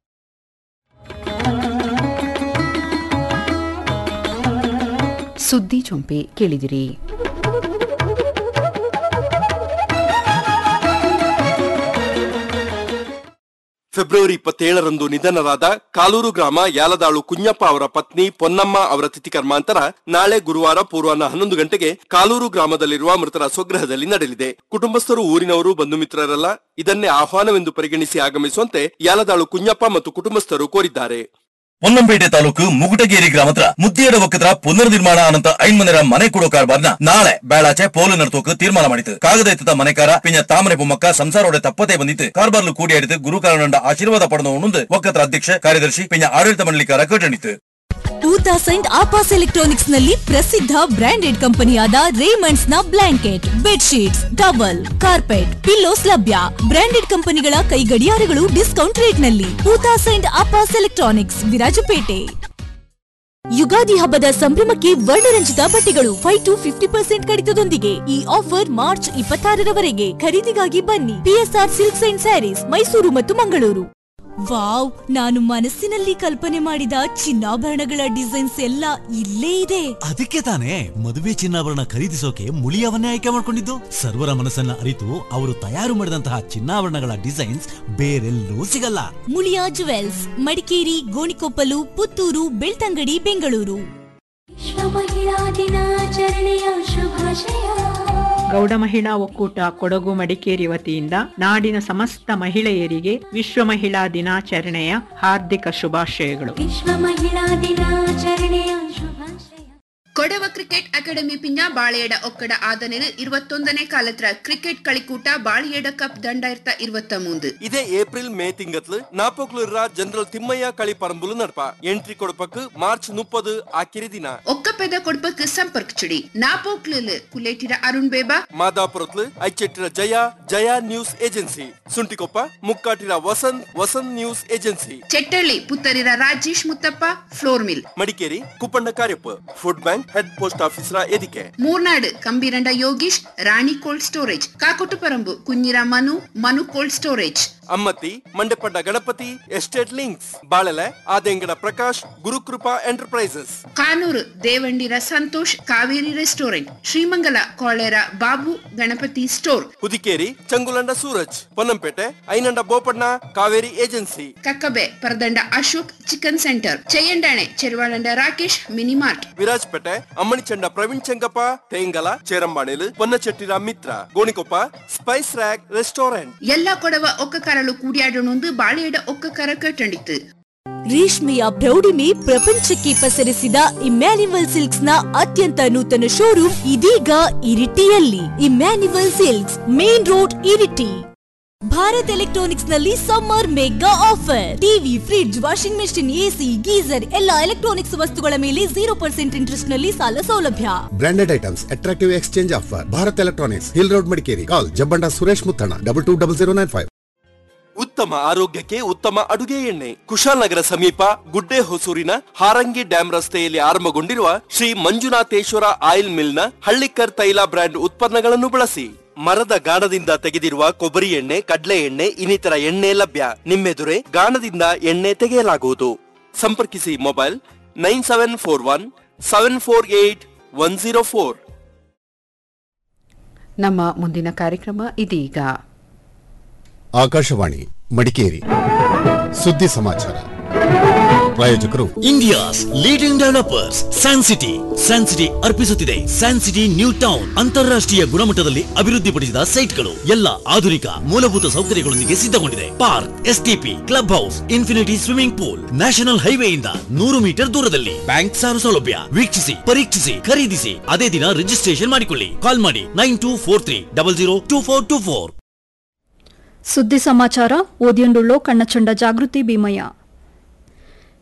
ಸುದ್ದಿ ಚೊಂಪೆ ಕೇಳಿದಿರಿ ಫೆಬ್ರವರಿ ಇಪ್ಪತ್ತೇಳರಂದು ನಿಧನರಾದ ಕಾಲೂರು ಗ್ರಾಮ ಯಾಲದಾಳು ಕುഞ്ഞಪ್ಪ ಅವರ ಪತ್ನಿ ಪೊನ್ನಮ್ಮ ಅವರ ತಿಥಿ ಕರ್ಮಾಂತರ ನಾಳೆ ಗುರುವಾರ ಪೂರ್ವಾಹ್ನ ಹನ್ನೊಂದು ಗಂಟೆಗೆ ಕಾಲೂರು ಗ್ರಾಮದಲ್ಲಿರುವ ಮೃತರ ಸ್ವಗೃಹದಲ್ಲಿ ನಡೆಯಲಿದೆ ಕುಟುಂಬಸ್ಥರು ಊರಿನವರು ಬಂಧು ಮಿತ್ರರಲ್ಲ ಇದನ್ನೇ ಆಹ್ವಾನವೆಂದು ಪರಿಗಣಿಸಿ ಆಗಮಿಸುವಂತೆ ಯಾಲದಾಳು ಕುഞ്ഞಪ್ಪ ಮತ್ತು ಕುಟುಂಬಸ್ಥರು ಕೋರಿದ್ದಾರೆ ಪೊನ್ನಂಪೇಟೆ ತಾಲೂಕು ಮುಗುಟಗೇರಿ ಗ್ರಾಮದ ಮುದ್ದೇಡ ಒಕ್ಕದ ಪುನರ್ ನಿರ್ಮಾಣ ಅನಂತ ಐನ್ಮನೆರ ಮನೆ ಕೊಡೋ ಕಾರ್ಬಾರ್ನ ನಾಳೆ ಬೇಳಾಚೆ ಪೋಲು ನರ್ತೋಕ್ ತೀರ್ಮಾನ ಮಾಡಿತು ಕಾಗದ ಎತ್ತದ ಮನೆಕಾರ ಪಿಂಜ ತಾಮರೆ ಬೊಮ್ಮಕ್ಕ ಸಂಸಾರೋಡೆ ತಪ್ಪತೆ ಬಂದಿತ್ತು ಕಾರ್ಬಾರ್ಲು ಕೂಡಿಯಾಡಿತು ಗುರುಕಾರನಂಡ ಆಶೀರ್ವಾದ ಪಡೆದ ಉಣಂದು ಒಕ್ಕತ್ರ ಅಧ್ಯಕ್ಷ ಕಾರ್ಯದರ್ಶಿ ಪಿಂಜ ಆಡಳಿತ ಮಂಡಳಿಕಾರ ಕಟ್ಟಣಿತು ಊತಾ ಸೈಂಟ್ ಆಪಾಸ್ ಎಲೆಕ್ಟ್ರಾನಿಕ್ಸ್ ನಲ್ಲಿ ಪ್ರಸಿದ್ಧ ಬ್ರಾಂಡೆಡ್ ಕಂಪನಿಯಾದ ರೇಮಂಡ್ಸ್ ನ blanket bedsheets towel carpet pillows ಲಭ್ಯ ಬ್ರಾಂಡೆಡ್ ಕಂಪನಿಗಳ ಕೈ ಗಡಿಯಾರಗಳು ಡಿಸ್ಕೌಂಟ್ ರೇಟ್ ನಲ್ಲಿ ಊತಾ ಸೈಂಟ್ ಆಪಾಸ್ ಎಲೆಕ್ಟ್ರಾನಿಕ್ಸ್ ವಿರಾಜಪೇಟೆ ಯುಗಾದಿ ಹಬ್ಬದ ಸಂಭ್ರಮಕ್ಕೆ ವರ್ಣರಂಜಿತ ಬಟ್ಟೆಗಳು ಫೈವ್ ಟು ಫಿಫ್ಟಿ ಪರ್ಸೆಂಟ್ ಕಡಿತದೊಂದಿಗೆ ಈ ಆಫರ್ ಮಾರ್ಚ್ ಇಪ್ಪತ್ತಾರರವರೆಗೆ ಖರೀದಿಗಾಗಿ ಬನ್ನಿ PSR silks and sarees Mysuru ಮತ್ತು ಮಂಗಳೂರು ವಾವ್ ನಾನು ಮನಸ್ಸಿನಲ್ಲಿ ಕಲ್ಪನೆ ಮಾಡಿದ ಚಿನ್ನಾಭರಣಗಳ ಡಿಸೈನ್ಸ್ ಎಲ್ಲ ಇಲ್ಲೇ ಇದೆ ಅದಕ್ಕೆ ತಾನೇ ಮದುವೆ ಚಿನ್ನಾಭರಣ ಖರೀದಿಸೋಕೆ ಮುಳಿಯವನ್ನೇ ಆಯ್ಕೆ ಮಾಡಿಕೊಂಡಿದ್ದು ಸರ್ವರ ಮನಸ್ಸನ್ನ ಅರಿತು ಅವರು ತಯಾರು ಮಾಡಿದಂತಹ ಚಿನ್ನಾಭರಣಗಳ ಡಿಸೈನ್ಸ್ ಬೇರೆಲ್ಲೂ ಸಿಗಲ್ಲ ಮುಳಿಯಾ ಜುವೆಲ್ಸ್ ಮಡಿಕೇರಿ ಗೋಣಿಕೊಪ್ಪಲು ಪುತ್ತೂರು ಬೆಳ್ತಂಗಡಿ ಬೆಂಗಳೂರು ಮಹಿಳಾ ದಿನಾಚರಣೆಯ ಶುಭಾಶಯ ಗೌಡ ಮಹಿಳಾ ಒಕ್ಕೂಟ ಕೊಡಗು ಮಡಿಕೇರಿ ವತಿಯಿಂದ ನಾಡಿನ ಸಮಸ್ತ ಮಹಿಳೆಯರಿಗೆ ವಿಶ್ವ ಮಹಿಳಾ ದಿನಾಚರಣೆಯ ಹಾರ್ದಿಕ ಶುಭಾಶಯಗಳು ವಿಶ್ವ ಮಹಿಳಾ ದಿನಾಚರಣೆಯ ಶುಭಾಶಯ ಕೊಡವ ಕ್ರಿಕೆಟ್ ಅಕಾಡೆಮಿ ಪಿಂಜ ಬಾಳೆಯಡ ಒಕ್ಕಡ ಆದನೆಲು ഇരുപത്തൊന്നನೇ ಕಾಲತ್ರ ಕ್ರಿಕೆಟ್ കളിക്കൂട്ട ಬಾಳೆಯಡ ಕಪ್ ದಂಡಾಯಿರತ ഇരുപത്ത മൂന്ന് ಇದೇ ಏಪ್ರಿಲ್ ಮೇ ತಿಂಗತ್ಲು ನಾಪೋಕ್ಲೂರ ಜನರಲ್ ತಿಮ್ಮಯ್ಯ ಕಳಿ ಪರಂಬುಲು ನಡಪ ಎಂಟ್ರಿ ಕೊಡಪಕ್ ಮಾರ್ಚ್ ಮುಪ್ಪದು ಆಕಿರಿ ದಿನ ಒಕ್ಕಪೆದ ಕೊಡ್ಪಕ್ ಸಂಪರ್ಕ ಚುಡಿ ನಾಪೋಕ್ಲಲ್ ಕುಲೇಟಿರ ಅರುಣ್ ಬೇಬಾ ಮಾದಾಪುರತ್ಲು Aichettira Jaya Jaya news agency Suntikoppa Mukkatira Vasanth Vasanth news agency Chettalli Puttarira Rajesh Muthappa flour mill Madikeri Kuppanna Cariappa food bank head post ಆಫೀಸರ ಎದಿಕೆ Murnad Kambiranda Yogesh Rani cold storage Kakottuparambu Kunjira Manu Manu cold storage Ammathi Mandepanda Ganapathi estate links Balele Adengada Prakash Gurukripa enterprises Kanoor Devandira Santhosh Kaveri restaurant Srimangala Kolera Babu Ganapathi store Hudikeri ಚಂಗುಲಂಡ Suraj Ponnampet Ainanda Bopanna Kaveri agency Kakkabe Paradanda Ashok chicken centre Cheyyandane Cheruvalanda Rakesh minimart Virajpet Ammanichanda Praveen Changappa ತೇಂಗಲ ಚೇರಂಬಾಣೆಲು Ponnachettira Mitra Gonikoppa spice rack restaurant ಎಲ್ಲ ಕೊಡವ ಒಕ್ಕ ಕರಳು ಕೂಡಿಯಾಡೊಂದು ಬಾಳೆಯಡ ಒಕ್ಕ ಕರ ಕಟ್ಟಂಡಿತ್ತು ರೇಷ್ಮೆಯ ಪ್ರೌಢಿಮೆ ಪ್ರಪಂಚಕ್ಕೆ ಪಸರಿಸಿದ ಇಮ್ಯಾನ್ಯುವಲ್ ಸಿಲ್ಕ್ಸ್ ನ ಅತ್ಯಂತ ನೂತನ ಶೋರೂಮ್ ಇದೀಗ ಇರಿಟಿಯಲ್ಲಿ Emmanuel silks main road Iritty Bharat electronics ನಲ್ಲಿ summer mega offer TV fridge washing machine AC geyser ಎಲ್ಲ ಎಲೆಕ್ಟ್ರಾನಿಕ್ಸ್ ವಸ್ತುಗಳ ಮೇಲೆ ಜೀರೋ ಪರ್ಸೆಂಟ್ ಇಂಟ್ರೆಸ್ಟ್ ನಲ್ಲಿ ಸಾಲ ಸೌಲಭ್ಯ branded items attractive exchange offer Bharat electronics hill road Madikeri call Jabbanda Suresh Muthanna double two double zero nine five ಉತ್ತಮ ಆರೋಗ್ಯಕ್ಕೆ ಉತ್ತಮ ಅಡುಗೆ ಎಣ್ಣೆ ಕುಶಾಲನಗರ ಸಮೀಪ ಗುಡ್ಡೆ ಹೊಸೂರಿನ ಹಾರಂಗಿ ಡ್ಯಾಂ ರಸ್ತೆಯಲ್ಲಿ ಆರಂಭಗೊಂಡಿರುವ ಶ್ರೀ ಮಂಜುನಾಥೇಶ್ವರ ಆಯಿಲ್ ಮಿಲ್ನ ಹಳ್ಳಿಕರ್ ತೈಲ ಬ್ರ್ಯಾಂಡ್ ಉತ್ಪನ್ನಗಳನ್ನು ಬಳಸಿ ಮರದ ಗಾಣದಿಂದ ತೆಗೆದಿರುವ ಕೊಬ್ಬರಿ ಎಣ್ಣೆ ಕಡ್ಲೆ ಎಣ್ಣೆ ಇನ್ನಿತರ ಎಣ್ಣೆ ಲಭ್ಯ ನಿಮ್ಮೆದುರೆ ಗಾಣದಿಂದ ಎಣ್ಣೆ ತೆಗೆಯಲಾಗುವುದು ಸಂಪರ್ಕಿಸಿ mobile nine seven four one seven four eight one zero four ನಮ್ಮ ಮುಂದಿನ ಕಾರ್ಯಕ್ರಮ ಇದೀಗ ಆಕಾಶವಾಣಿ ಮಡಿಕೇರಿ ಸುದ್ದಿ ಸಮಾಚಾರ ಪ್ರಾಯೋಜಕರು India's leading developers Sancity Sancity ಅರ್ಪಿಸುತ್ತಿದೆ ಸ್ಯಾನ್ಸಿಟಿ ನ್ಯೂ ಟೌನ್ ಅಂತಾರಾಷ್ಟ್ರೀಯ ಗುಣಮಟ್ಟದಲ್ಲಿ ಅಭಿವೃದ್ಧಿಪಡಿಸಿದ ಸೈಟ್ಗಳು ಎಲ್ಲ ಆಧುನಿಕ ಮೂಲಭೂತ ಸೌಕರ್ಯಗಳೊಂದಿಗೆ ಸಿದ್ಧಗೊಂಡಿದೆ park STP club house infinity swimming pool national ಹೈವೇಯಿಂದ ನೂರು ಮೀಟರ್ ದೂರದಲ್ಲಿ ಬ್ಯಾಂಕ್ ಸಾಲ ಸೌಲಭ್ಯ ವೀಕ್ಷಿಸಿ ಪರೀಕ್ಷಿಸಿ ಖರೀದಿಸಿ ಅದೇ ದಿನ ರಿಜಿಸ್ಟ್ರೇಷನ್ ಮಾಡಿಕೊಳ್ಳಿ ಕಾಲ್ ಮಾಡಿ nine two four three double zero two four two four ಸುದ್ದಿ ಸಮಾಚಾರ ಓದಿಯಂಡುಳ್ಳೋ ಕಣ್ಣಚಂಡ ಜಾಗೃತಿ ಭೀಮಯ್ಯ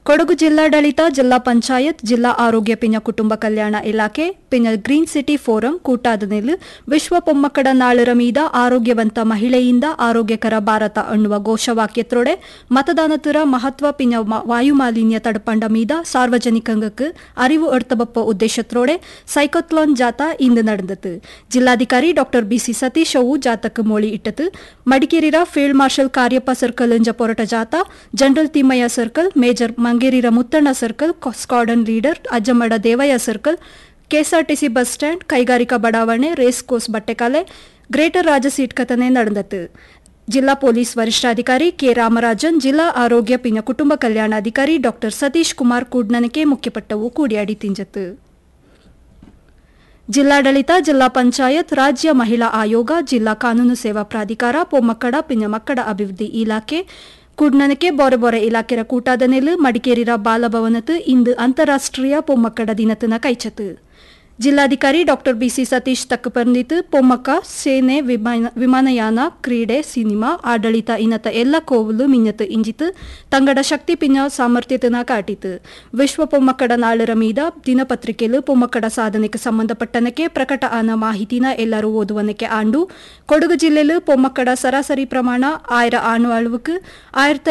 ಕೊಡಗು ಜಿಲ್ಲಾಡಳಿತ ಜಿಲ್ಲಾ ಪಂಚಾಯತ್ ಜಿಲ್ಲಾ ಆರೋಗ್ಯ ಪಿಂಜ ಕುಟುಂಬ ಕಲ್ಯಾಣ ಇಲಾಖೆ ಪಿಂಜ ಗ್ರೀನ್ ಸಿಟಿ ಫೋರಂ ಕೂಟಾದ ನೆಲ್ಲು ವಿಶ್ವ ಪೊಮ್ಮಕ್ಕಡ ನಾಳರ ಮೀದ ಆರೋಗ್ಯವಂತ ಮಹಿಳೆಯಿಂದ ಆರೋಗ್ಯಕರ ಭಾರತ ಅನ್ನುವ ಘೋಷವಾಕ್ಯತ್ರೊಡೆ ಮತದಾನತರ ಮಹತ್ವ ಪಿಂಜ ಮ- ವಾಯುಮಾಲಿನ್ಯ ತಡಪಂಡ ಮೀದ ಸಾರ್ವಜನಿಕಂಗಕ್ಕೆ ಅರಿವು ಎಡ್ತಬಪ್ಪ ಉದ್ದೇಶತ್ರೊಡೆ ಸೈಕೋಥ್ಲಾನ್ ಜಾಥಾ ಇಂದು ನಡೆದತು ಜಿಲ್ಲಾಧಿಕಾರಿ ಡಾಕ್ಟರ್ ಬಿಸಿ ಸತೀಶ್ ಅವು ಜಾತಕ್ಕೆ ಮೋಳಿ ಇಟ್ಟತು ಮಡಿಕೇರಿರ ಫೀಲ್ಡ್ ಮಾರ್ಷಲ್ ಕಾರ್ಯಪ್ಪ ಸರ್ಕಲ್ ಇಂಜ ಪೊರಟ ಜಾಥಾ general Thimmayya circle major Mangerira Muthanna circle ಕೊ- squadron leader Ajjamada Devaiah circle KSRTC bus stand ಕೈಗಾರಿಕಾ ಬಡಾವಣೆ ರೇಸ್ ಕೋರ್ಸ್ ಬಟ್ಟೆಕಾಲೆ ಗ್ರೇಟರ್ ರಾಜಸೀಟ್ ಕಥನೆ ನಡೆದತು ಜಿಲ್ಲಾ ಪೊಲೀಸ್ ವರಿಷ್ಠಾಧಿಕಾರಿ ಕೆ ರಾಮರಾಜನ್ ಜಿಲ್ಲಾ ಆರೋಗ್ಯ ಪಿನ ಕುಟುಂಬ ಕಲ್ಯಾಣಾಧಿಕಾರಿ ಡಾಕ್ಟರ್ ಸತೀಶ್ ಕುಮಾರ್ ಕೂಡ್ನನಕೆ ಮುಖ್ಯಪಟ್ಟವು ಕೂಡಿಯಾಡಿ ತಿಂಜತ್ತು ಜಿಲ್ಲಾಡಳಿತ ಜಿಲ್ಲಾ ಪಂಚಾಯತ್ ರಾಜ್ಯ ಮಹಿಳಾ ಆಯೋಗ ಜಿಲ್ಲಾ ಕಾನೂನು ಸೇವಾ ಪ್ರಾಧಿಕಾರ ಪೊಮ್ಮಕ್ಕಡ ಪಿಂಜ ಮಕ್ಕಳ ಅಭಿವೃದ್ಧಿ ಇಲಾಖೆ ಕುಡ್ನನಕೆ ಬೊರೆ ಬೊರೆ ಇಲಾಖೆರ ಕೂಟಾದ ನೆಲು ಮಡಿಕೇರಿರ ಬಾಲಭವನತ್ ಇಂದು ಅಂತಾರಾಷ್ಟ್ರೀಯ ಪೊಮ್ಮಕ್ಕಡ ದಿನತನ ಕೈಚತು ಜಿಲ್ಲಾಧಿಕಾರಿ ಡಾಕ್ಟರ್ ಬಿಸಿ ಸತೀಶ್ ತಕ್ಕಪರ್ನಿತು ಪೊಮ್ಮಕ್ಕ ಸೇನೆ ವಿಮಾನ ವಿಮಾನಯಾನ ಕ್ರೀಡೆ ಸಿನಿಮಾ ಆಡಳಿತ ಇನ್ನತ ಎಲ್ಲ ಕೋವಲು ಮಿನ್ನತು ಇಂಜಿತು ತಂಗಡ ಶಕ್ತಿ ಪಿನ್ನ ಸಾಮರ್ಥ್ಯತನ ಕಾಟಿತು ವಿಶ್ವ ಪೊಮ್ಮಕ್ಕಡ ನಾಳರ ಮೀದ ದಿನಪತ್ರಿಕೆಲು ಪೊಮ್ಮಕ್ಕಡ ಸಾಧನೆಗೆ ಸಂಬಂಧಪಟ್ಟನಕ್ಕೆ ಪ್ರಕಟ ಆನ ಮಾಹಿತಿನ ಎಲ್ಲರೂ ಓದುವನಕ್ಕೆ ಆಂಡು ಕೊಡಗು ಜಿಲ್ಲೆಲು ಪೊಮ್ಮಕ್ಕಡ ಸರಾಸರಿ ಪ್ರಮಾಣ ಆಯ್ರ ಆಣು ಅಳವುக்கு ஆயிரத்தி